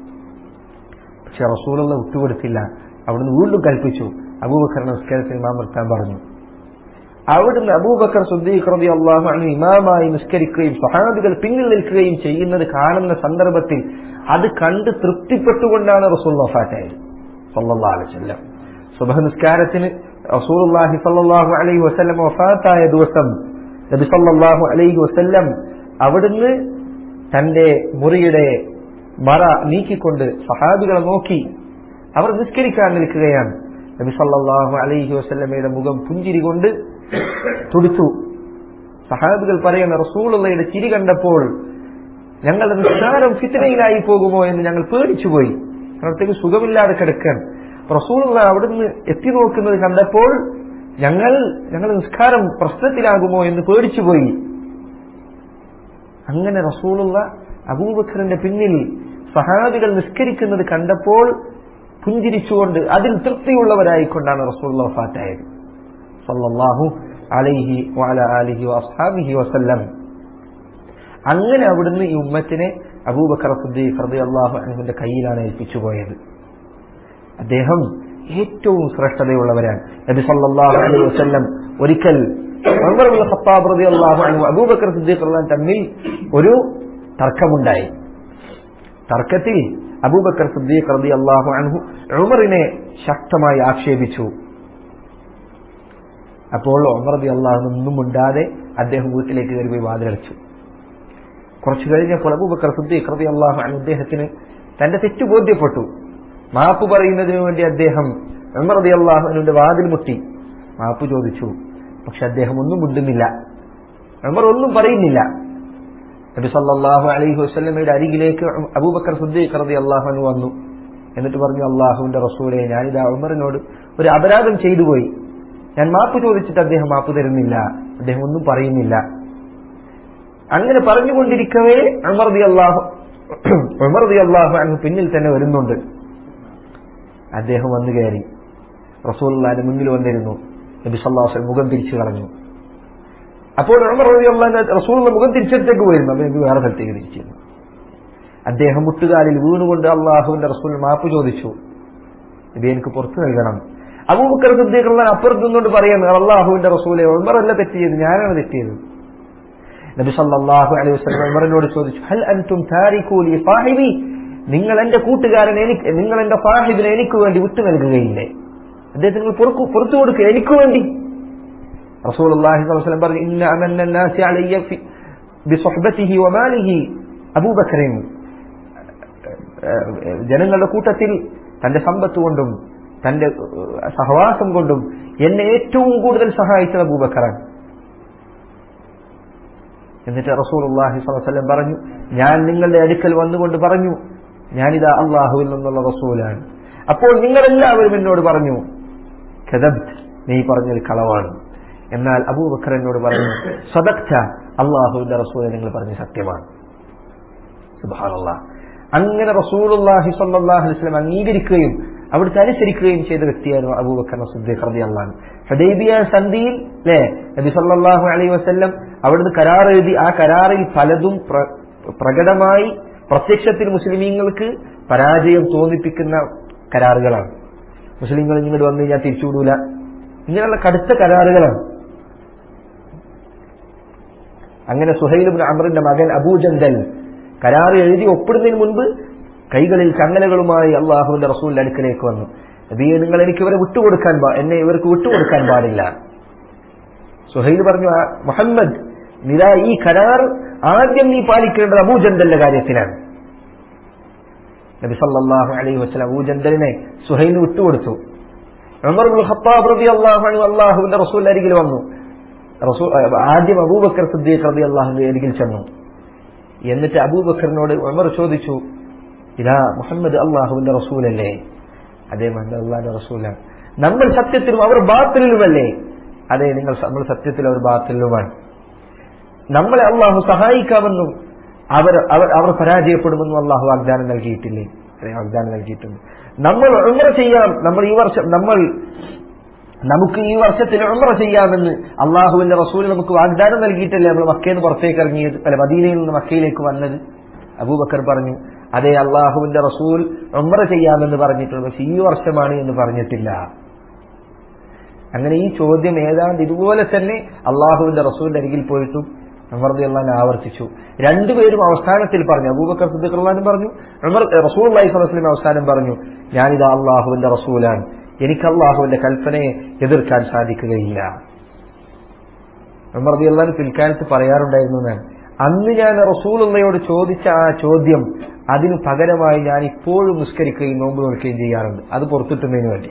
പക്ഷെ റസൂലുള്ള വിട്ടുകൊടുത്തില്ല അവിടുന്ന് വീണ്ടും കൽപ്പിച്ചു അബൂബക്കറിനെ നിസ്കാരത്തിൽ ഇമാം നിർത്താൻ പറഞ്ഞു അവിടുന്ന് അബൂബക്കർ സുദ്ദീഖ് റബി അള്ളാഹു അൻഹു ഇമാമായി നിസ്കരിക്കുകയും സഹാബികൾ പിന്നിൽ നിൽക്കുകയും ചെയ്യുന്നത് കാണുന്ന സന്ദർഭത്തിൽ അത് കണ്ട് തൃപ്തിപ്പെട്ടുകൊണ്ടാണ് റസൂൽ വഫാറ്റായത് സല്ലല്ലാഹു അലൈഹി വസല്ലം സുബഹ നിസ്കാരത്തിന് റസൂലുള്ളാഹി സല്ലല്ലാഹു അലൈഹി വസല്ലം വഫാത്തായ ദിവസം നബി സല്ലല്ലാഹു അലൈഹി വസല്ലം അവിടുന്ന് തന്റെ മുറിയുടെ മറ നീക്കിക്കൊണ്ട് സഹാബികളെ നോക്കി അവർ നിസ്കരിക്കാൻ നിൽക്കുകയാണ് നബി സല്ലല്ലാഹു അലൈഹി വസല്ലമയുടെ മുഖം പുഞ്ചിരി കൊണ്ട് തുടിച്ചു സഹാബികൾ പറയുന്ന റസൂലുള്ളയുടെ ചിരി കണ്ടപ്പോൾ ഞങ്ങളുടെ നിസ്കാരം ഫിത്തനയിലായി പോകുമോ എന്ന് ഞങ്ങൾ പേടിച്ചുപോയി അവിടത്തേക്ക് സുഖമില്ലാതെ കിടക്കാൻ റസൂലുള്ള അവിടുന്ന് എത്തി നോക്കുന്നത് കണ്ടപ്പോൾ ഞങ്ങൾ ഞങ്ങളുടെ നിസ്കാരം പ്രശ്നത്തിലാകുമോ എന്ന് പേടിച്ചുപോയി അങ്ങനെ റസൂലുള്ള അബൂബക്കറിന്റെ പിന്നിൽ സഹാബികൾ നിസ്കരിക്കുന്നത് കണ്ടപ്പോൾ പുഞ്ചിരിച്ചുകൊണ്ട് അതിൽ തൃപ്തിയുള്ളവരായിക്കൊണ്ടാണ് റസൂലുള്ള വഫാത്തായത് സല്ലല്ലാഹു അലൈഹി വഅല ആലിഹി വഅസ്ഹാബിഹി വസല്ലം അങ്ങനെ അവിടുന്ന് ഈ ഉമ്മത്തിനെ അബൂബക്കർ സിദ്ദീഖ് റളിയല്ലാഹു അൻഹുവിന്റെ കയ്യിലാണ് ഏൽപ്പിച്ചു പോയത് അദ്ദേഹം ഏറ്റവും ശ്രേഷ്ഠതയുള്ളവരാണ് നബി സല്ലല്ലാഹു അലൈഹി വസല്ലം ഒരിക്കൽ ഉമർ ഇബ്നു ഖത്താബ് റളിയല്ലാഹു അൻഹു അബൂബക്കർ സിദ്ദീഖ് റളിയല്ലാഹു അൻഹു തമ്മിൽ ഒരു തർക്കമുണ്ടായി തർക്കത്തിൽ അബൂബക്കർ സിദ്ദീഖ് റളിയല്ലാഹു അൻഹു ഉമറിനെ ശക്തമായി ആക്ഷേപിച്ചു അപ്പോൾ ഉമർ റബി അള്ളാഹു ഒന്നും മുണ്ടാതെ അദ്ദേഹം വീട്ടിലേക്ക് കയറി പോയി വാതിലടച്ചു കുറച്ചു കഴിഞ്ഞപ്പോൾ അബൂബക്കർ സിദ്ദീഖ് റബി അള്ളാഹു അൻ അദ്ദേഹത്തിന് തന്റെ തെറ്റ് ബോധ്യപ്പെട്ടു മാപ്പ് പറയുന്നതിനു വേണ്ടി അദ്ദേഹം ഉമർ റബി അള്ളാഹുവിന്റെ വാതിൽ മുട്ടി മാപ്പ് ചോദിച്ചു പക്ഷെ അദ്ദേഹം ഒന്നും മുണ്ടുന്നില്ല ഉമർ ഒന്നും പറയുന്നില്ല നബി സല്ലല്ലാഹു അലൈഹി വസല്ലമയുടെ അരികിലേക്ക് അബൂബക്കർ സിദ്ദീഖ് റളി അള്ളാഹു വന്നു എന്നിട്ട് പറഞ്ഞു അള്ളാഹുവിന്റെ റസൂലെ ഞാനിതാ ഉമറിനോട് ഒരു അപരാധം ചെയ്തു പോയി ഞാൻ മാപ്പ് ചോദിച്ചിട്ട് അദ്ദേഹം മാപ്പ് തരുന്നില്ല അദ്ദേഹം ഒന്നും പറയുന്നില്ല അങ്ങനെ പറഞ്ഞുകൊണ്ടിരിക്കവേ ഉമർദി അള്ളാഹു ഉമർദി അള്ളാഹു അങ്ങ് പിന്നിൽ തന്നെ വരുന്നുണ്ട് അദ്ദേഹം വന്നു കയറി റസൂലിന്റെ മുന്നിൽ വന്നിരുന്നു നബി സല്ലാഹു മുഖം തിരിച്ചു കളഞ്ഞു അപ്പോൾ ഉമർ റബി അള്ളാഹ് റസൂലിന്റെ മുഖം തിരിച്ചെടുത്തേക്ക് പോയിരുന്നു അപ്പൊ നബി വേറെ സ്ഥലത്തേക്ക് തിരിച്ചിരുന്നു അദ്ദേഹം മുട്ടുകാലിൽ വീണുകൊണ്ട് അള്ളാഹുവിന്റെ റസൂൽ മാപ്പ് ചോദിച്ചു നബി എനിക്ക് പുറത്തു നൽകണം അബൂബക്കർ സിദ്ദീഖ് അപ്പുറത്ത് നിന്നുകൊണ്ട് പറയുന്നു അള്ളാഹുവിന്റെ റസൂലെ ഉമറല്ല തെറ്റിയത് ഞാനാണ് തെറ്റിയത് നബി സല്ലല്ലാഹു അലൈഹി വസല്ലം ഉമറിനോട് ചോദിച്ചു ഹൽ അൻതും താരിഖൂ ലി സാഹിബി നിങ്ങൾ എന്റെ കൂട്ടുകാരൻ എനിക്ക് നിങ്ങൾ എന്റെ സാഹിബിനെ എനിക്ക് വേണ്ടി വിട്ടു നൽകുകയില്ലേ അദ്ദേഹത്തിന് നിങ്ങൾ പുറത്തു പുറത്തു കൊടുക്കുക എനിക്ക് വേണ്ടി റസൂലുള്ളാഹി സ്വല്ലല്ലാഹു അലൈഹി വസല്ലം പറഞ്ഞു ഇന്ന അമന്ന الناس علي في بصحبته وماله അബൂബക്കറിൻ ജനങ്ങളുടെ കൂട്ടത്തിൽ തന്റെ സമ്പത്ത് കൊണ്ടും തന്റെ സഹവാസം കൊണ്ടും എന്നെ ഏറ്റവും കൂടുതൽ സഹായിച്ചത് അബൂബക്കറാണ് എന്നിട്ട് റസൂലുള്ളാഹി സ്വല്ലല്ലാഹു അലൈഹി വസല്ലം പറഞ്ഞു ഞാൻ നിങ്ങളുടെ അടുക്കൽ വന്നുകൊണ്ട് പറഞ്ഞു ഞാനിതാ അള്ളാഹുവിൽ നിന്നുള്ള റസൂലാണ് അപ്പോൾ നിങ്ങളെല്ലാവരും എന്നോട് പറഞ്ഞു കദബ്ത് നീ പറഞ്ഞത് കളവാണ് എന്നാൽ അബൂബക്കർ എന്നോട് പറഞ്ഞു സദക്ത അള്ളാഹുവിന്റെ റസൂലെ നിങ്ങൾ പറഞ്ഞ സത്യമാണ് സുബാനുള്ള അങ്ങനെ റസൂലുള്ളാഹി സ്വല്ലല്ലാഹു അലൈഹി വസല്ലം അംഗീകരിക്കുകയും അവിടുത്തെ അനുസരിക്കുകയും ചെയ്ത വ്യക്തിയായിരുന്നു അബൂബക്കർ സിദ്ദീഖ് റളിയല്ലാഹു അൻഹു ഹുദൈബിയ സന്ധിയിൽ അല്ലേ നബി സല്ലല്ലാഹു അലൈഹി വസല്ലം അവിടുന്ന് കരാർ എഴുതി ആ കരാറിൽ പലതും പ്രകടമായി പ്രത്യക്ഷത്തിൽ മുസ്ലിമീങ്ങൾക്ക് പരാജയം തോന്നിപ്പിക്കുന്ന കരാറുകളാണ് മുസ്ലിങ്ങൾ ഇങ്ങോട്ട് വന്നു കഴിഞ്ഞാൽ തിരിച്ചുവിടൂല ഇങ്ങനെയുള്ള കടുത്ത കരാറുകളാണ് അങ്ങനെ സുഹൈലുബിൻ അമറിന്റെ മകൻ അബൂജന്തൽ കരാർ എഴുതി ഒപ്പിടുന്നതിന് മുൻപ് കൈകളിൽ ചങ്ങലകളുമായി അള്ളാഹുവിന്റെ റസൂലിന്റെ അടുക്കലേക്ക് വന്നു നബിയെ നിങ്ങൾ എനിക്ക് ഇവരെ വിട്ടുകൊടുക്കാൻ എന്നെ ഇവർക്ക് വിട്ടുകൊടുക്കാൻ പാടില്ല സുഹൈൽ പറഞ്ഞു മുഹമ്മദ് നിരാ ഈ കരാർ ആദ്യം നീ പാലിക്കേണ്ടത് അബൂജന്തലിന്റെ കാര്യത്തിലാണ് നബി സല്ലല്ലാഹു അലൈഹി വസല്ലം അബൂജന്തലിനെ സുഹൈലിന് വിട്ടുകൊടുത്തു ഉമർ ഇബ്നുൽ ഖത്താബ് റളിയല്ലാഹു അൻഹു അല്ലാഹുവിന്റെ റസൂൽ അരികിൽ വന്നു റസൂൽ ആദ്യം അബൂബക്കർ സിദ്ദീഖ് റളിയല്ലാഹുവിന്റെ അരികിൽ ചെന്നു എന്നിട്ട് അബൂബക്കറിനോട് ഉമർ ചോദിച്ചു ഇതാ മുഹമ്മദ് അള്ളാഹുവിന്റെ റസൂലല്ലേ അതേ അള്ളാഹിന്റെ റസൂലാണ് നമ്മൾ സത്യത്തിലും അവർ ബാത്തിലുമല്ലേ അതെ നിങ്ങൾ നമ്മൾ സത്യത്തിൽ അവർ ബാത്തിലുമാണ് നമ്മളെ അള്ളാഹു സഹായിക്കാമെന്നും അവർ അവർ അവർ പരാജയപ്പെടുമെന്നും അള്ളാഹു വാഗ്ദാനം നൽകിയിട്ടില്ലേ അതെ വാഗ്ദാനം നൽകിയിട്ടുണ്ട് നമ്മൾ ഉമ്ര ചെയ്യാം നമ്മൾ ഈ വർഷം നമ്മൾ നമുക്ക് ഈ വർഷത്തിൽ ഉമ്ര ചെയ്യാമെന്ന് അള്ളാഹുവിന്റെ റസൂൽ നമുക്ക് വാഗ്ദാനം നൽകിയിട്ടല്ലേ നമ്മൾ മക്കയിൽ നിന്ന് പുറത്തേക്ക് ഇറങ്ങിയത് അല്ല മദീനയിൽ നിന്ന് മക്കയിലേക്ക് വന്നത് അബൂബക്കർ പറഞ്ഞു അതെ അള്ളാഹുവിന്റെ റസൂൽ ഉമ്ര ചെയ്യാമെന്ന് പറഞ്ഞിട്ടുണ്ട് പക്ഷെ ഈ വർഷമാണ് എന്ന് പറഞ്ഞിട്ടില്ല അങ്ങനെ ഈ ചോദ്യം ഏതാണ്ട് ഇതുപോലെ തന്നെ അള്ളാഹുവിന്റെ റസൂലിന്റെ അരികിൽ പോയിട്ടും ഉമർദി അള്ളഹാൻ ആവർത്തിച്ചു രണ്ടുപേരും അവസാനത്തിൽ പറഞ്ഞു അബൂബക്കർ സിദ്ദീഖ് അള്ളഹാനും പറഞ്ഞു ഉമർ റസൂൽ അള്ളഹി സ്വലം അവസാനം പറഞ്ഞു ഞാനിതാ അള്ളാഹുവിന്റെ റസൂലാണ് എനിക്ക് അള്ളാഹുവിന്റെ കൽപ്പനയെ എതിർക്കാൻ സാധിക്കുകയില്ല ഉമർദി അള്ളഹാൻ പിൽക്കാലത്ത് പറയാറുണ്ടായിരുന്നു ഞാൻ അന്ന് ഞാൻ റസൂലുള്ളയോട് ചോദിച്ച ആ ചോദ്യം അതിനു പകരമായി ഞാൻ ഇപ്പോഴും നിസ്കരിക്കുകയും നോമ്പ് നോക്കുകയും ചെയ്യാറുണ്ട് അത് പുറത്തിട്ടുന്നതിന് വേണ്ടി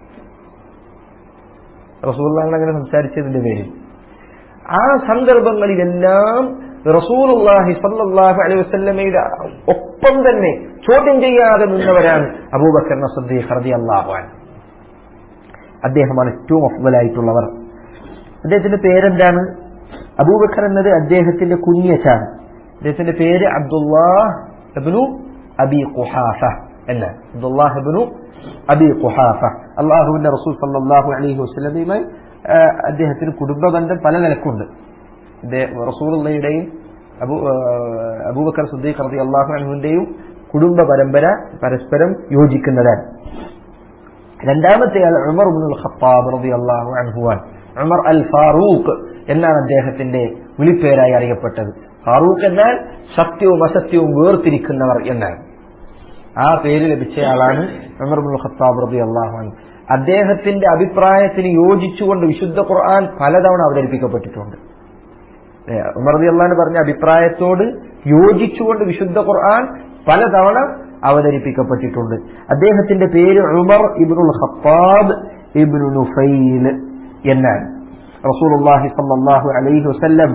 റസൂള്ളാണ് അങ്ങനെ സംസാരിച്ചതിന്റെ പേരിൽ ആ സന്ദർഭങ്ങളിലെല്ലാം റസൂലുള്ളാഹി സല്ലല്ലാഹു അലൈഹി വസല്ലമയുടെ ഒപ്പം തന്നെ ചോദ്യം ചെയ്യാതെ നിന്നവരാണ് അബൂബക്കർ സദ്ദീഖ് റളിയല്ലാഹു അൻഹു അദ്ദേഹമാണ് ഏറ്റവും അഫ്വലായിട്ടുള്ളവർ അദ്ദേഹത്തിന്റെ പേരെന്താണ് അബൂബക്കർ എന്നത് അദ്ദേഹത്തിന്റെ കുഞ്ഞച്ചാണ് അദ്ദേഹത്തിന്റെ പേര് അബ്ദുല്ലാഹ് അബി ഖുഹാഫ എന്ന് അബ്ദുല്ലാഹ് അബി ഖുഹാഫ അള്ളാഹുവിന്റെ റസൂൽ സല്ലല്ലാഹു അലൈഹി വസല്ലമയുമായി അദ്ദേഹത്തിന് കുടുംബബന്ധം പല നിലക്കുണ്ട് റസൂലുള്ളയുടെയും അബൂ അബൂബക്കർ സുദ്ദീഖ് റതി അള്ളാഹു അൻഹുവിന്റെയും കുടുംബ പരമ്പര പരസ്പരം യോജിക്കുന്നതാണ് രണ്ടാമത്തെ ആൾ ഉമർ ബിനുൽ ഖത്താബ് റതി അള്ളാഹു അൻഹുവാൻ ഉമർ അൽ ഫാറൂഖ് എന്നാണ് അദ്ദേഹത്തിന്റെ വിളിപ്പേരായി അറിയപ്പെട്ടത് ഫാറൂഖ് എന്നാൽ സത്യവും അസത്യവും വേർതിരിക്കുന്നവർ എന്നാണ് ആ പേര് ലഭിച്ചയാളാണ് ഉമർ ബിൻ ഖത്താബ് റബി അള്ളാഹു അദ്ദേഹത്തിന്റെ അഭിപ്രായത്തിന് യോജിച്ചുകൊണ്ട് വിശുദ്ധ ഖുർആൻ പലതവണ അവതരിപ്പിക്കപ്പെട്ടിട്ടുണ്ട് ഏ, ഉമർ റളിയല്ലാഹു പറഞ്ഞ അഭിപ്രായത്തോട് യോജിച്ചുകൊണ്ട് വിശുദ്ധ ഖുർആൻ പലതവണ അവതരിപ്പിക്കപ്പെട്ടിട്ടുണ്ട് അദ്ദേഹത്തിന്റെ പേര് Umar ibnul Khattab ibnu Nufail എന്നാണ് റസൂലുള്ളാഹി സ്വല്ലല്ലാഹു അലൈഹി വസല്ലം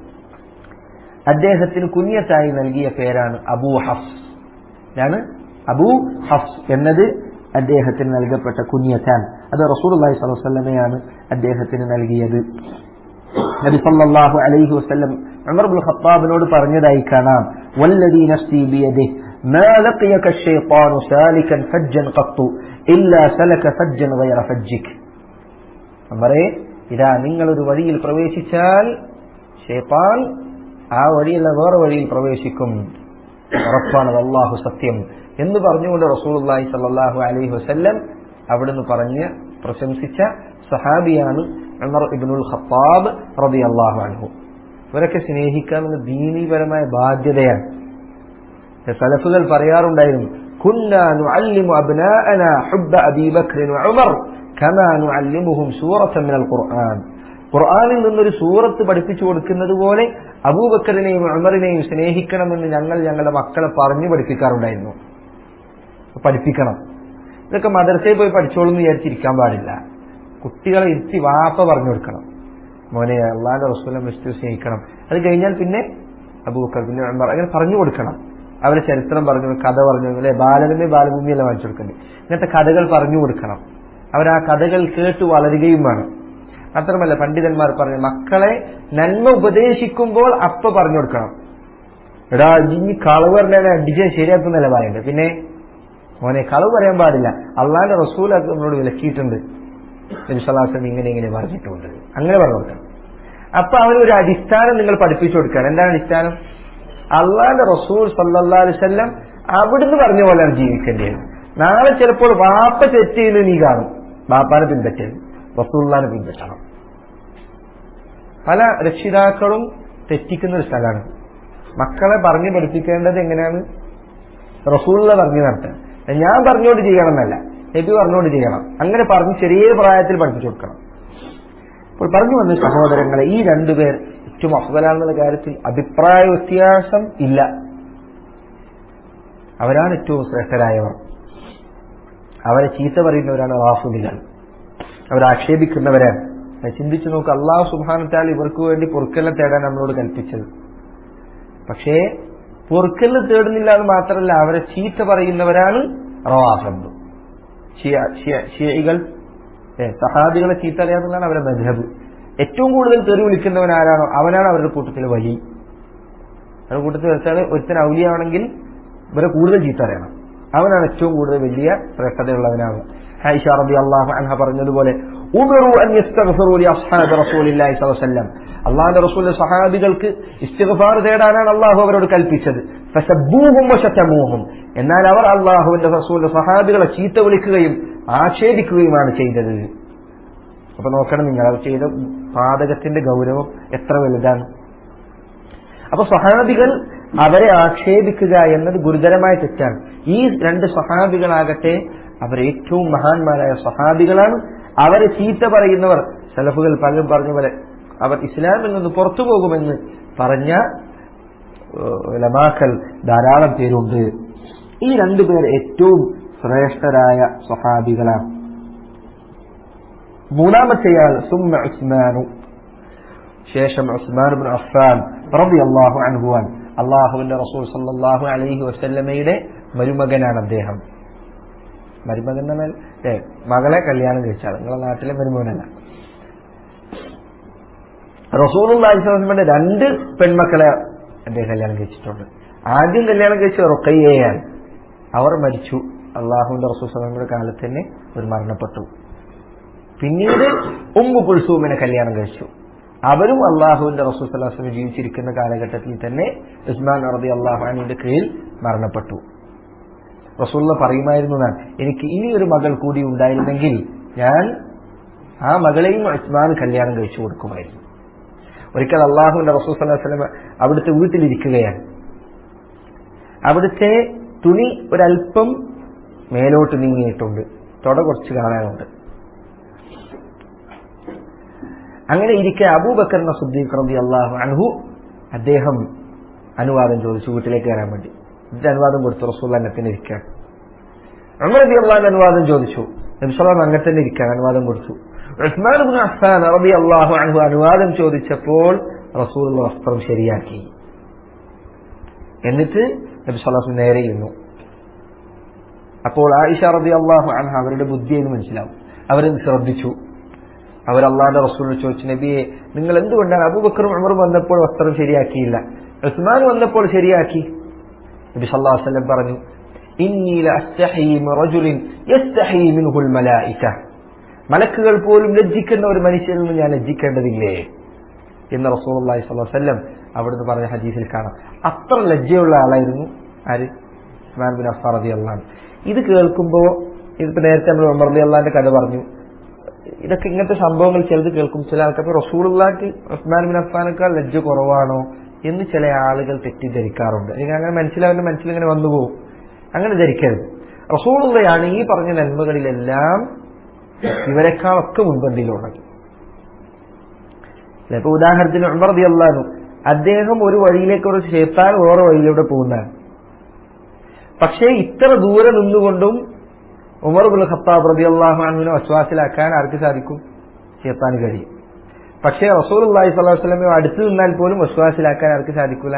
അദ്ദേഹത്തിന് കുഞ്ഞത്തായി നൽകിയ പേരാണ് അബൂ ഹഫ്സ് ആണ് അബൂ ഹഫ്സ് എന്നത് അദ്ദേഹത്തിന് നൽകപ്പെട്ട കുഞ്ഞത്താൻ അത് റസൂലുള്ളാഹി സ്വല്ലല്ലാഹു അലൈഹി വസല്ലമയാണ് അദ്ദേഹത്തിന് നൽകിയത് നബി സല്ലല്ലാഹു അലൈഹി വസല്ലം ഉമർ ഇബ്നുൽ ഖത്താബിനോട് പറഞ്ഞതായി കാണാം വല്ലദീ നഫ്സി ബിയദിഹി ما لقيك الشيطان سالكا فجا قط إلا سلك فجا غير فجك ഉമറേ ഇതാ നിങ്ങൾ ഒരു വഴിയിൽ പ്രവേശിച്ചാൽ ഷെയ്ത്താൻ ആ വഴിയല്ല വേറെ വഴിയിൽ പ്രവേശിക്കും ഉറപ്പാണ് അള്ളാഹു സത്യം എന്ന് പറഞ്ഞുകൊണ്ട് റസൂലുള്ളാഹി സല്ലല്ലാഹു അലൈഹി വസല്ലം അവിടുന്ന് പറഞ്ഞ് പ്രശംസിച്ച സഹാബിയാണ് ഉമർ ഇബ്നുൽ ഖത്താബ് റളിയല്ലാഹു അൻഹു ഇവരൊക്കെ സ്നേഹിക്കാമെന്ന് ദീനീപരമായ ബാധ്യതയാണ് സലഫുകൾ പറയാറുണ്ടായിരുന്നു كنا نعلم أبناءنا حب أبي بكر وعمر كما نعلمهم سورة من القرآن ഖുർആാനിൽ നിന്നൊരു സൂറത്ത് പഠിപ്പിച്ചു കൊടുക്കുന്നത് പോലെ അബൂബക്കറിനെയും ഉമറിനെയും സ്നേഹിക്കണമെന്ന് ഞങ്ങൾ ഞങ്ങളുടെ മക്കളെ പറഞ്ഞു പഠിപ്പിക്കാറുണ്ടായിരുന്നു പഠിപ്പിക്കണം ഇതൊക്കെ മദർസയിൽ പോയി പഠിച്ചോളൂ എന്ന് വിചാരിച്ചിരിക്കാൻ പാടില്ല കുട്ടികളെ ഇരുത്തി വാപ്പ പറഞ്ഞു കൊടുക്കണം മോനെ അള്ളാന്റെ റസൂലം വിഷ്ണു സ്നേഹിക്കണം അത് കഴിഞ്ഞാൽ പിന്നെ അബൂബക്കർ പിന്നെ ഉമർ അങ്ങനെ പറഞ്ഞു കൊടുക്കണം അവരെ ചരിത്രം പറഞ്ഞു കഥ പറഞ്ഞു അല്ലെ ബാലരമേ ബാലഭൂമിയെല്ലാം വായിച്ചു കൊടുക്കണ്ടേ ഇങ്ങനത്തെ കഥകൾ പറഞ്ഞു കൊടുക്കണം അവർ ആ കഥകൾ കേട്ട് വളരുകയും വേണം മാത്രമല്ല പണ്ഡിതന്മാർ പറഞ്ഞു മക്കളെ നന്മ ഉപദേശിക്കുമ്പോൾ അപ്പ പറഞ്ഞു കൊടുക്കണം എടാ ഇനി കളവ് പറഞ്ഞാൽ അടിച്ചാൽ ശരിയാക്കുന്നല്ല പറയണ്ടേ പിന്നെ മോനെ കളവ് പറയാൻ പാടില്ല അള്ളാന്റെ റസൂൽ അത് നമ്മളോട് വിലക്കിയിട്ടുണ്ട് നബിസ്വലാസം ഇങ്ങനെ ഇങ്ങനെ പറഞ്ഞിട്ടുണ്ട് അങ്ങനെ പറഞ്ഞു കൊടുക്കണം അപ്പൊ അവനൊരു അടിസ്ഥാനം നിങ്ങൾ പഠിപ്പിച്ചു കൊടുക്കണം എന്താണ് അടിസ്ഥാനം അള്ളാന്റെ റസൂൽ സല്ലാ അലിസ്വല്ലം അവിടുന്ന് പറഞ്ഞ പോലെയാണ് ജീവിക്കേണ്ടത് നാളെ ചിലപ്പോൾ വാപ്പ തെറ്റ് ചെയ്യുന്നത് നീ കാണും വാപ്പാനെ പിൻപറ്റരുത് റസൂള്ളാനെ പിൻപറ്റണം പല രക്ഷിതാക്കളും തെറ്റിക്കുന്ന ഒരു സ്ഥലമാണ് മക്കളെ പറഞ്ഞു പഠിപ്പിക്കേണ്ടത് എങ്ങനെയാണ് റസൂള്ള പറഞ്ഞു നടത്താൻ ഞാൻ പറഞ്ഞോണ്ട് ചെയ്യണം എന്നല്ല നബി പറഞ്ഞോണ്ട് ചെയ്യണം അങ്ങനെ പറഞ്ഞ് ചെറിയ പ്രായത്തിൽ പഠിപ്പിച്ചു കൊടുക്കണം അപ്പോൾ പറഞ്ഞു വന്ന സഹോദരങ്ങളെ ഈ രണ്ടുപേർ ഏറ്റവും അഫ്സലാണെന്നുള്ള കാര്യത്തിൽ അഭിപ്രായ വ്യത്യാസം ഇല്ല അവരാണ് ഏറ്റവും ശ്രേഷ്ഠരായവർ അവരെ ചീത്ത പറയുന്നവരാണ് റാഫുദികൾ അവരെ ആക്ഷേപിക്കുന്നവരാണ് ചിന്തിച്ചു നോക്ക് അള്ളാഹു സുബാനത്താൽ ഇവർക്ക് വേണ്ടി പൊറുക്കലിനെ തേടാൻ നമ്മളോട് കൽപ്പിച്ചത് പക്ഷേ പൊറുക്കലിന് തേടുന്നില്ല എന്ന് മാത്രമല്ല അവരെ ചീത്ത പറയുന്നവരാണ് റവാഫന്ത് ഷിയകൾ സഹാബികളെ ചീത്ത അറിയാവുന്നതാണ് അവരെ മധബ് ഏറ്റവും കൂടുതൽ തെറി വിളിക്കുന്നവൻ ആരാണോ അവനാണ് അവരുടെ കൂട്ടത്തിൽ വലി അവരുടെ കൂട്ടത്തിൽ വെച്ചാൽ ഒരുത്തൻ ഔലിയാണെങ്കിൽ ഇവരെ കൂടുതൽ ചീത്ത അറിയണം അവനാണ് ഏറ്റവും കൂടുതൽ വലിയ ശ്രേഷ്ഠതയുള്ളവനാവുക ഹൈഷ റബി അള്ളാഹു അൻഹ പറഞ്ഞതുപോലെ ഉമറു അൻ യസ്തഗ്ഫിറു ലി അസ്ഹാബി റസൂലില്ലാഹി സ്വല്ലല്ലാഹു അലൈഹി വസല്ലം അള്ളാഹുവിന്റെ റസൂലിന്റെ സഹാബികൾക്ക് ഇസ്തിഗ്ഫാർ തേടാനാണ് അള്ളാഹു അവരോട് കൽപ്പിച്ചത് ഫസബ്ബൂഹും വശതമൂഹും എന്നാൽ അവർ അള്ളാഹുവിന്റെ റസൂലിന്റെ സഹാബികളെ ചീത്ത വിളിക്കുകയും ആക്ഷേപിക്കുകയുമാണ് ചെയ്തത് അപ്പൊ നോക്കണം നിങ്ങൾ അവർ ചെയ്ത പാതകത്തിന്റെ ഗൗരവം എത്ര വലുതാണ് അപ്പൊ സഹാബികൾ അവരെ ആക്ഷേപിക്കുക എന്നത് ഗുരുതരമായ തെറ്റാണ് ഈ രണ്ട് സഹാബികളാകട്ടെ അവർ ഏറ്റവും മഹാന്മാരായ സഹാബികളാണ് അവരെ ചീത്ത പറയുന്നവർ സലഫുകൾ പലരും പറഞ്ഞ പോലെ അവർ ഇസ്ലാമിൽ നിന്ന് പുറത്തു പോകുമെന്ന് പറഞ്ഞ ലമാക്കൽ ധാരാളം പേരുണ്ട് ഈ രണ്ടുപേർ ഏറ്റവും ശ്രേഷ്ഠരായ സഹാബികളാണ് മൂന്നാമത്തെയാൾ സുമ്മ ഉസ്മാനു ശേഷം ഉസ്മാൻ ബിൻ അഫ്ഫാൻ റളിയല്ലാഹു അൻഹുവാൻ അള്ളാഹുവിന്റെ റസൂൽ സല്ലല്ലാഹു അലൈഹി വസല്ലമയുടെ മരുമകനാണ് അദ്ദേഹം മരുമകൻ എന്ന് പറഞ്ഞാൽ ഏ മകളെ കല്യാണം കഴിച്ചാൽ നിങ്ങളുടെ നാട്ടിലെ മരുമകനല്ല റസൂലുള്ളാഹിന്റെ രണ്ട് പെൺമക്കളെ അദ്ദേഹം കല്യാണം കഴിച്ചിട്ടുണ്ട് ആദ്യം കല്യാണം കഴിച്ച റുക്കയ്യയാണ് അവർ മരിച്ചു അള്ളാഹുവിന്റെ റസൂൽ സലമിയുടെ കാലത്ത് തന്നെ അവർ മരണപ്പെട്ടു പിന്നീട് ഉമ്മു കുൽസൂമിനെ കല്യാണം കഴിച്ചു അവരും അള്ളാഹുവിന്റെ റസൂൽ സലാഹുസ്ലം ജീവിച്ചിരിക്കുന്ന കാലഘട്ടത്തിൽ തന്നെ ഉസ്മാൻ റബി അള്ളാഹുവിന്റെ കീഴിൽ മരണപ്പെട്ടു റസൂള്ള പറയുമായിരുന്നു ഞാൻ എനിക്ക് ഇനി ഒരു മകൾ കൂടി ഉണ്ടായിരുന്നെങ്കിൽ ഞാൻ ആ മകളെയും ഉസ്മാൻ കല്യാണം കഴിച്ചു കൊടുക്കുമായിരുന്നു ഒരിക്കൽ അള്ളാഹുവിന്റെ റസൂൽ സല്ലാഹു വസ്ലം അവിടുത്തെ വീട്ടിലിരിക്കുകയാണ് അവിടുത്തെ തുണി ഒരല്പം മേലോട്ട് നീങ്ങിയിട്ടുണ്ട് തൊട കുറച്ച് കാണാനുണ്ട് അങ്ങനെ ഇരിക്കെ അബൂബക്കർ സുദ്ദീഖ് റബി അള്ളാഹു അൻഹു അദ്ദേഹം അനുവാദം ചോദിച്ചു വീട്ടിലേക്ക് കയറാൻ വേണ്ടി എന്നിട്ട് അനുവാദം കൊടുത്തു റസൂൽ തന്നെ ഇരിക്കാൻ ഉമർ റബി അള്ളാഹു അനുവാദം ചോദിച്ചു നബിസ്വലാം അങ്ങനെ തന്നെ ഇരിക്കാൻ അനുവാദം കൊടുത്തു ഉസ്മാൻ ബിൻ അഫ്സാൻ റബി അള്ളാഹു അൻഹു അനുവാദം ചോദിച്ചപ്പോൾ റസൂൽ വസ്ത്രം ശരിയാക്കി എന്നിട്ട് നബി സ്വലാസ് നേരെ ഇരുന്നു അപ്പോൾ ആയിഷ റബി അള്ളാഹു അൻഹ അവരുടെ ബുദ്ധി എന്ന് മനസ്സിലാവും അവരത് ശ്രദ്ധിച്ചു അവർ അള്ളാന്റെ റസൂലിനെ ചോദിച്ചു നബിയെ നിങ്ങൾ എന്തുകൊണ്ടാണ് അബൂബക്കറും ഉമറും വന്നപ്പോൾ വസ്ത്രം ശരിയാക്കിയില്ല ഉസ്മാൻ വന്നപ്പോൾ ശരിയാക്കി നബി സല്ലല്ലാഹു അലൈഹി വസല്ലം പറഞ്ഞു ഇന്നി ലഅസ്തഹി മിൻ റജുലിൻ യസ്തഹി മിൻഹുൽ മലായിക മലക്കുകൾ പോലും ലജ്ജിക്കുന്ന ഒരു മനുഷ്യനിൽ നിന്ന് ഞാൻ ലജ്ജിക്കേണ്ടതില്ലേ എന്ന് റസൂലുള്ളാഹി സ്വല്ലല്ലാഹു അലൈഹി വസല്ലം അവിടുന്ന് പറഞ്ഞ ഹദീസിൽ കാണാം അത്ര ലജ്ജയുള്ള ആളായിരുന്നു ആര് ഉസ്മാൻ ബിൻ അഫ്ഫാർ റളിയല്ലാഹു അൻഹു ഇത് കേൾക്കുമ്പോൾ ഇതിപ്പോ നേരത്തെ നമ്മൾ ഉമർ റളിയല്ലാഹുവിന്റെ കഥ പറഞ്ഞു ഇതൊക്കെ ഇങ്ങനത്തെ സംഭവങ്ങൾ ചിലത് കേൾക്കും ചില ആൾക്കാർ റസൂലുള്ളാഹിക്ക് ഉസ്മാൻ ബിൻ അഫ്ഫാനേക്കാൾ ലജ്ജ കുറവാണോ എന്ന് ചില ആളുകൾ തെറ്റിദ്ധരിക്കാറുണ്ട് അല്ലെങ്കിൽ അങ്ങനെ മനസ്സിലാവുന്ന മനസ്സിൽ ഇങ്ങനെ വന്നു പോകും അങ്ങനെ ധരിക്കരുത് റസൂളുള്ളയാണ് ഈ പറഞ്ഞ നന്മകളിലെല്ലാം ഇവരെക്കാളൊക്കെ മുൻപന്തിയിലുള്ളത് ഇപ്പൊ ഉദാഹരണത്തിന് ഉമർ റതി അള്ളാഹു അദ്ദേഹം ഒരു വഴിയിലേക്ക് ഒരു ഷേത്താൻ വേറെ വഴിയിലൂടെ പോകുന്നതാണ് പക്ഷേ ഇത്ര ദൂരെ നിന്നുകൊണ്ടും ഉമർ ബുൽ ഖത്താബ് റതി അള്ളാഹുവിനെ വിശ്വാസിലാക്കാൻ ആർക്ക് സാധിക്കും ഷേത്താന് കഴിയും പക്ഷേ റസൂൽ അള്ളാഹി സ്വലാഹു വസ്ലമെ അടുത്ത് നിന്നാൽ പോലും വിശ്വാസിലാക്കാൻ ആർക്ക് സാധിക്കൂല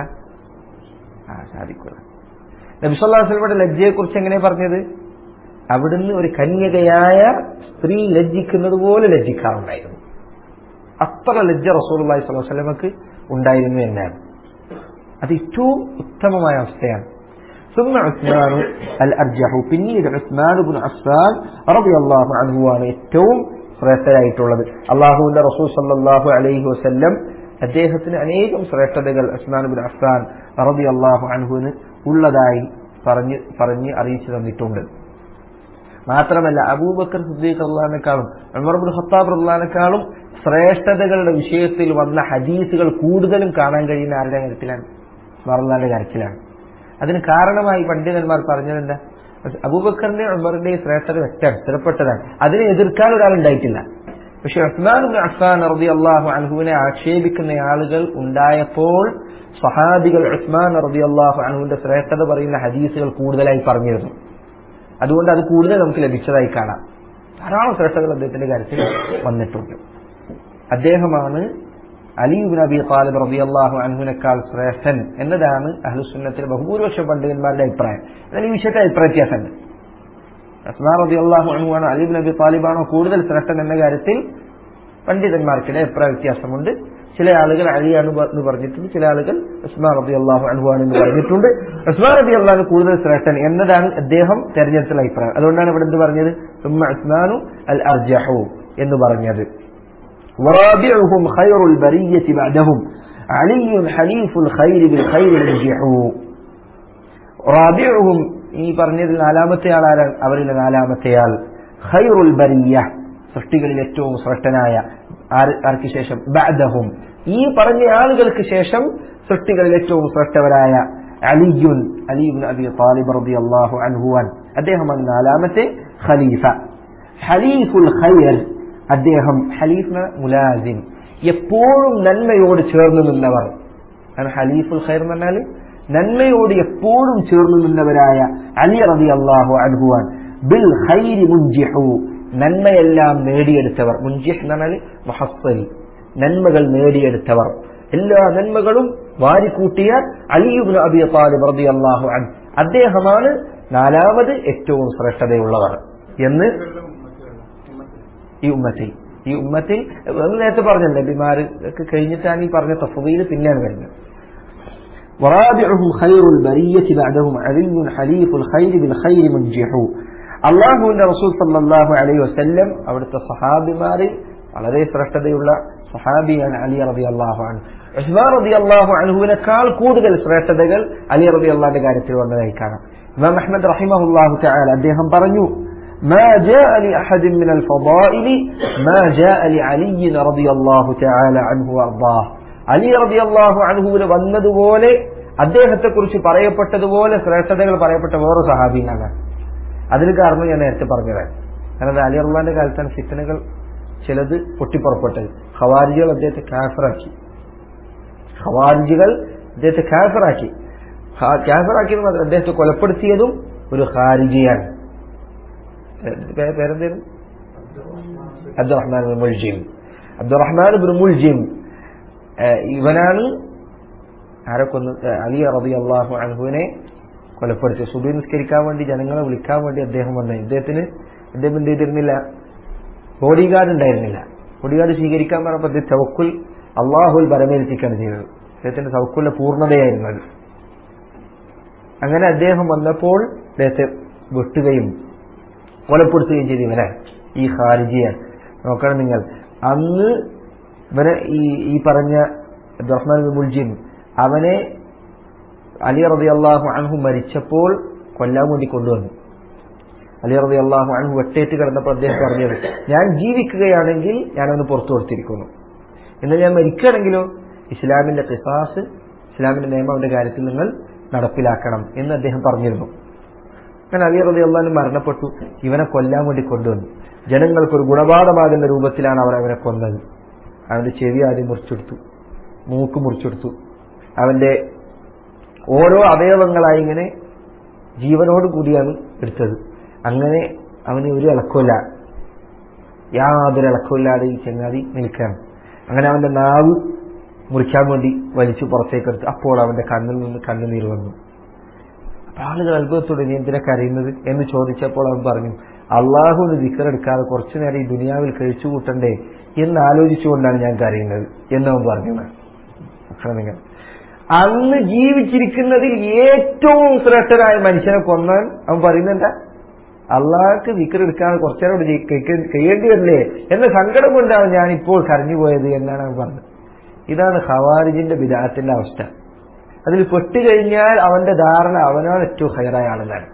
ആ സാധിക്കൂല നബി സല്ലാ വസ്ലമയുടെ ലജ്ജയെ കുറിച്ച് എങ്ങനെ പറഞ്ഞത് അവിടുന്ന് ഒരു കന്യകയായ സ്ത്രീ ലജ്ജിക്കുന്നത് പോലെ ലജ്ജിക്കാറുണ്ടായിരുന്നു അത്ര ലജ്ജ റസൂൽ അള്ളാഹി സ്വലാഹു വസ്ലമക്ക് ഉണ്ടായിരുന്നു എന്നാണ് അത് ഏറ്റവും ഉത്തമമായ അവസ്ഥയാണ് ثم عثمان الأرجح പിന്നീട് ഉസ്മാൻ ബിൻ അഫ്സാൻ റളിയല്ലാഹു അൻഹു ആണ് ഏറ്റവും ശ്രേഷ്ഠരായിട്ടുള്ളത് അള്ളാഹുവിന്റെ റസൂൽ സല്ലല്ലാഹു അലൈഹി വസല്ലം അദ്ദേഹത്തിന് അനേകം ശ്രേഷ്ഠതകൾ ഉസ്മാൻ ബിൻ അഫ്സാൻ റളിയല്ലാഹു അൻഹുവിന് ഉള്ളതായി പറഞ്ഞ് പറഞ്ഞ് അറിയിച്ചു തന്നിട്ടുണ്ട് മാത്രമല്ല അബൂബക്കർ സിദ്ദീഖ് അള്ളഹാനേക്കാളും ഉമർ ബിൻ ഖത്താബ് അള്ളഹാനേക്കാളും ശ്രേഷ്ഠതകളുടെ വിഷയത്തിൽ വന്ന ഹദീസുകൾ കൂടുതലും കാണാൻ കഴിയുന്ന ആരുടെ കാര്യത്തിലാണ് ഉസ്മാറുല്ലാന്റെ കാര്യത്തിലാണ് അതിന് കാരണമായി പണ്ഡിതന്മാർ പറഞ്ഞതെന്താ അബൂബക്കറിന്റെ ഉമറിന്റെ ശ്രേഷ്ഠത വ്യക്തമാണ് സ്ഥിരപ്പെട്ടതാണ് അതിനെ എതിർക്കാൻ ഒരാളുണ്ടായിട്ടില്ല പക്ഷെ ഉസ്മാൻ അഫ്സാൻ അറബി അള്ളാഹു അൻഹുവിനെ ആക്ഷേപിക്കുന്ന ആളുകൾ ഉണ്ടായപ്പോൾ സഹാബികൾ ഉസ്മാൻ റബി അള്ളാഹു അൻഹുവിന്റെ ശ്രേഷ്ഠത പറയുന്ന ഹദീസുകൾ കൂടുതലായി പറഞ്ഞിരുന്നു അതുകൊണ്ട് അത് കൂടുതൽ നമുക്ക് ലഭിച്ചതായി കാണാം ധാരാളം ശ്രേഷ്ഠതകൾ അദ്ദേഹത്തിന്റെ കാര്യത്തിൽ വന്നിട്ടുണ്ട് അദ്ദേഹമാണ് അലിബിൻ അബി താലിബ് റബി അള്ളാഹു അൻഹുവിനേക്കാൾ ശ്രേഷ്ഠൻ എന്നതാണ് അഹ്ലുസുന്നത്തിലെ ബഹുഭൂരിപക്ഷ പണ്ഡിതന്മാരുടെ അഭിപ്രായം എന്നാൽ ഈ വിഷയത്തെ അഭിപ്രായ വ്യത്യാസമുണ്ട് അസ്മാ റബി അള്ളാഹു അൻഹുവാണോ അലിബിൻ അബി താലിബാണോ കൂടുതൽ ശ്രേഷ്ഠൻ എന്ന കാര്യത്തിൽ പണ്ഡിതന്മാർക്കിടെ അഭിപ്രായ വ്യത്യാസമുണ്ട് ചില ആളുകൾ അലിയാണ് എന്ന് പറഞ്ഞിട്ടുണ്ട് ചില ആളുകൾ ഉസ്മാൻ റബി അള്ളാഹു അൻഹുവാണ് എന്ന് പറഞ്ഞിട്ടുണ്ട് ഉസ്മാൻ റബി അള്ളാഹു കൂടുതൽ ശ്രേഷ്ഠൻ എന്നതാണ് അദ്ദേഹം തെരഞ്ഞെടുത്തുള്ള അഭിപ്രായം അതുകൊണ്ടാണ് ഇവിടെ എന്ത് പറഞ്ഞത് ഉമ്മ ഉസ്മാനു അൽ അർജഹു എന്ന് പറഞ്ഞത് ورابعهم خير البرية بعدهم علي حليف الخير بالخير المجيح റാബിഉഹും ഈ പറഞ്ഞതിൽ നാലാമത്തെ ആളാരാണ് അവരിലെ നാലാമത്തെയാൾ ഖൈറുൽ ബരിയ സൃഷ്ടികളിൽ ഏറ്റവും ശ്രേഷ്ഠനായ ആർക്ക് ശേഷം ബഅദഹും ഈ പറഞ്ഞ ആളുകൾക്ക് ശേഷം സൃഷ്ടികളിൽ ഏറ്റവും ശ്രേഷ്ഠവരായ അലിയുൻ അലിബിൻ അബി താലിബ് റളിയല്ലാഹു അൻഹുവാൻ അദ്ദേഹമാണ് നാലാമത്തെ ഖലീഫ ഹലീഫുൽ ഖൈർ അദ്ദേഹം ഹലീഫ് മുലാസിം എപ്പോഴും നന്മയോട് ചേർന്ന് നിന്നവർ ഹലീഫുൽ ഖൈർ എന്ന് പറഞ്ഞാൽ നന്മയോട് എപ്പോഴും ചേർന്ന് നിന്നവരായ അലി റബി അള്ളാഹു അൻഹുവാൻ ബിൽ ഖൈരി മുൻജിഹു നന്മയെല്ലാം നേടിയെടുത്തവർ മുൻജിഹ് എന്ന് പറഞ്ഞാൽ മഹസ്സൽ നന്മകൾ നേടിയെടുത്തവർ എല്ലാ നന്മകളും വാരിക്കൂട്ടിയ അലിയുബിൻ അബി താലിബ് റബി അള്ളാഹു അൻ അദ്ദേഹമാണ് നാലാമത് ഏറ്റവും ശ്രേഷ്ഠതയുള്ളവർ എന്ന് ഈ ഉമ്മത്തിൽ ഈ ഉമ്മത്തിൽ നേരത്തെ പറഞ്ഞല്ലോ നബിമാർ ഒക്കെ കഴിഞ്ഞിട്ടാണ് ഈ പറഞ്ഞ തഫവയിൽ പിന്നെയാണ് വരുന്നത് ورابعهم خير البرية بعدهم علي حليف الخير بالخير منجح അള്ളാഹുവിന്റെ റസൂൽ സല്ലാഹു അലൈഹി വസ്ല്ലം അവിടുത്തെ സഹാബിമാരിൽ വളരെ ശ്രേഷ്ഠതയുള്ള സഹാബിയാണ് അലി റബി അള്ളാഹു അൻ ഉസ്മാൻ റബി അള്ളാഹു അൻഹുവിനേക്കാൾ കൂടുതൽ ശ്രേഷ്ഠതകൾ അലി റബി അള്ളാഹിന്റെ കാര്യത്തിൽ വന്നതായി കാണാം ഇമാം അഹമ്മദ് റഹിമഹുല്ലാഹു തആല അദ്ദേഹം പറഞ്ഞു ما جاء لأحد من الفضائل ما جاء لعلي رضي الله تعالى عنه وأرضاه അലി റബി അള്ളാഹു അൻഹുവിന് വന്നതുപോലെ അദ്ദേഹത്തെക്കുറിച്ച് പറയപ്പെട്ടതുപോലെ ശ്രേഷ്ഠതകൾ പറയപ്പെട്ട വേറെ സഹാബീനാണ് അതിന് കാരണം ഞാൻ നേരത്തെ പറഞ്ഞതാണ് കാരണം അലി അള്ളാന്റെ കാലത്താണ് ഫിത്തനകൾ ചിലത് പൊട്ടിപ്പുറപ്പെട്ടത് ഖവാരിജികൾ അദ്ദേഹത്തെ കാഫറാക്കി ഖവാരിജികൾ അദ്ദേഹത്തെ കാഫറാക്കി കാഫറാക്കിയത് മാത്രം അദ്ദേഹത്തെ കൊലപ്പെടുത്തിയതും ഒരു ഖാരിജിയാണ് പേ- പേരെന്തേലും Abdurrahman bin Muljim Abdurrahman bin Muljim ഏഹ് ഇവനാണ് ആരെ കൊന്ന് ഏഹ് അലി റബി അള്ളാഹു അൻഹുവിനെ കൊലപ്പെടുത്തി സുബി നിസ്കരിക്കാൻ വേണ്ടി ജനങ്ങളെ വിളിക്കാൻ വേണ്ടി അദ്ദേഹം വന്നു ഇദ്ദേഹത്തിന് അദ്ദേഹം എന്ത് ചെയ്തിരുന്നില്ല ബോഡി ഗാർഡ് ഉണ്ടായിരുന്നില്ല ബോഡി ഗാർഡ് സ്വീകരിക്കാൻ പറഞ്ഞപ്പോൾ അദ്ദേഹം തവക്കുൽ അള്ളാഹുൽ ബരമേൽപ്പിക്കാണ് ചെയ്തത് അദ്ദേഹത്തിന്റെ തവക്കുലിന്റെ പൂർണ്ണതയായിരുന്നു അത് അങ്ങനെ അദ്ദേഹം വന്നപ്പോൾ അദ്ദേഹത്തെ വെട്ടുകയും കൊലപ്പെടുത്തുകയും ചെയ്തു ഇവനെ ഈ ഖാരിജിയെ നോക്കണം നിങ്ങൾ അന്ന് ഇവനെ ഈ ഈ പറഞ്ഞ റഹ്മാൻ ബിൻ മുൽജിം അവനെ അലി റബി അള്ളാഹു അൻഹു മരിച്ചപ്പോൾ കൊല്ലാൻ വേണ്ടി കൊണ്ടുവന്നു അലി റബി അള്ളാഹു അൻഹു വെട്ടേറ്റ് കിടന്നപ്പോൾ അദ്ദേഹം പറഞ്ഞത് ഞാൻ ജീവിക്കുകയാണെങ്കിൽ ഞാനവന് പുറത്തു കൊടുത്തിരിക്കുന്നു എന്നാൽ ഞാൻ മരിക്കുകയാണെങ്കിലോ ഇസ്ലാമിന്റെ കിസാസ് ഇസ്ലാമിന്റെ നിയമം അവന്റെ കാര്യത്തിൽ നിങ്ങൾ നടപ്പിലാക്കണം എന്ന് അദ്ദേഹം പറഞ്ഞിരുന്നു അങ്ങനെ അലി റബി അള്ളഹാൻ മരണപ്പെട്ടു ഇവനെ കൊല്ലാൻ വേണ്ടി കൊണ്ടുവന്നു ജനങ്ങൾക്ക് ഒരു ഗുണപാഠമാകുന്ന രൂപത്തിലാണ് അവർ അവനെ കൊന്നത് അവന്റെ ചെവി ആദ്യം മുറിച്ചെടുത്തു മൂക്ക് മുറിച്ചെടുത്തു അവന്റെ ഓരോ അവയവങ്ങളായി ഇങ്ങനെ ജീവനോട് കൂടിയാണ് എടുത്തത് അങ്ങനെ അവന് ഒരു ഇളക്കമില്ല യാതൊരു ഇളക്കമില്ലാതെ ഈ ചങ്ങാതി നിൽക്കുകയാണ് അങ്ങനെ അവന്റെ നാവ് മുറിക്കാൻ വേണ്ടി വലിച്ചു പുറത്തേക്ക് എടുത്തു അപ്പോൾ അവന്റെ കണ്ണിൽ നിന്ന് കണ്ണുനീർ വന്നു അപ്പൊ ആളുകൾ അത്ഭുതത്തോടെ നീ എന്തിനാ കരയുന്നത് എന്ന് ചോദിച്ചപ്പോൾ അവൻ പറഞ്ഞു അള്ളാഹുവിന് ദിക്കറെടുക്കാതെ കുറച്ചു നേരം ഈ ദുനിയാവിൽ കഴിച്ചു കൂട്ടണ്ടേ എന്ന് ആലോചിച്ചുകൊണ്ടാണ് ഞാൻ കരയുന്നത് എന്ന് അവൻ പറഞ്ഞു നോക്കണം നിങ്ങൾ അന്ന് ജീവിച്ചിരിക്കുന്നതിൽ ഏറ്റവും ശ്രേഷ്ഠനായ മനുഷ്യനെ കൊന്നാൻ അവൻ പറയുന്നെന്താ അള്ളാഹ്ക്ക് വിക്കറെടുക്കാതെ കുറച്ചേരം കൂടി ജയി- കഴിക്ക- കഴിയേണ്ടി വരില്ലേ എന്ന സങ്കടം കൊണ്ടാണ് ഞാൻ ഇപ്പോൾ കരഞ്ഞുപോയത് എന്നാണ് അവൻ പറഞ്ഞത് ഇതാണ് ഖവാരിജിന്റെ വിദാത്തിന്റെ അവസ്ഥ അതിൽ പെട്ടുകഴിഞ്ഞാൽ അവന്റെ ധാരണ അവനാണ് ഏറ്റവും ഹൈറായ ആളെന്നാണ്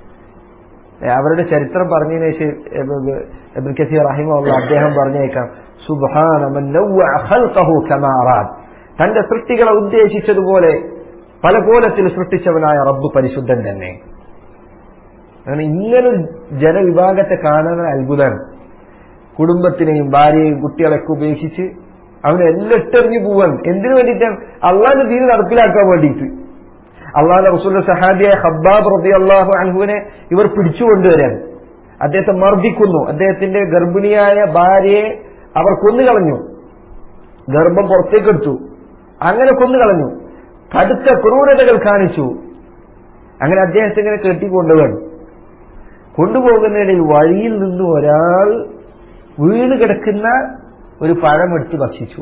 ഏ, അവരുടെ ചരിത്രം പറഞ്ഞതിന് ശേഷം എബിൻ കസീർ റഹിമുള്ള അദ്ദേഹം പറഞ്ഞേക്കാം സുബ്ഹാന മൻ നവ്വഅ ഖൽഖഹു കമാ അറാദ് തന്റെ സൃഷ്ടികളെ ഉദ്ദേശിച്ചതുപോലെ പല കോലത്തിൽ സൃഷ്ടിച്ചവനായ റബ്ബ് പരിശുദ്ധൻ തന്നെ അങ്ങനെ ഇങ്ങനൊരു ജനവിഭാഗത്തെ കാണാൻ അത്ഭുതമാണ് കുടുംബത്തിനെയും ഭാര്യയെയും കുട്ടികളെയൊക്കെ ഉപേക്ഷിച്ച് അവന് എല്ലാം ഇട്ടെറിഞ്ഞു പോവാൻ എന്തിനു വേണ്ടിയിട്ടാണ് അള്ളാഹിന്റെ ദീന് നടപ്പിലാക്കാൻ വേണ്ടിയിട്ട് അള്ളാഹുന്റെ റസൂലിന്റെ സഹാബിയായ ഹബ്ബാബ് റബി അള്ളാഹു അൻഹുവിനെ ഇവർ പിടിച്ചുകൊണ്ടുവരാൻ അദ്ദേഹത്തെ മർദ്ദിക്കുന്നു അദ്ദേഹത്തിന്റെ ഗർഭിണിയായ ഭാര്യയെ അവർ കൊന്നുകളഞ്ഞു ഗർഭം പുറത്തേക്കെടുത്തു അങ്ങനെ കൊന്നുകളഞ്ഞു കടുത്ത ക്രൂരതകൾ കാണിച്ചു അങ്ങനെ അദ്ദേഹത്തെ ഇങ്ങനെ കെട്ടിക്കൊണ്ടുപോകണം കൊണ്ടുപോകുന്നതിനിടയിൽ വഴിയിൽ നിന്ന് ഒരാൾ വീണ് കിടക്കുന്ന ഒരു പഴം എടുത്ത് ഭക്ഷിച്ചു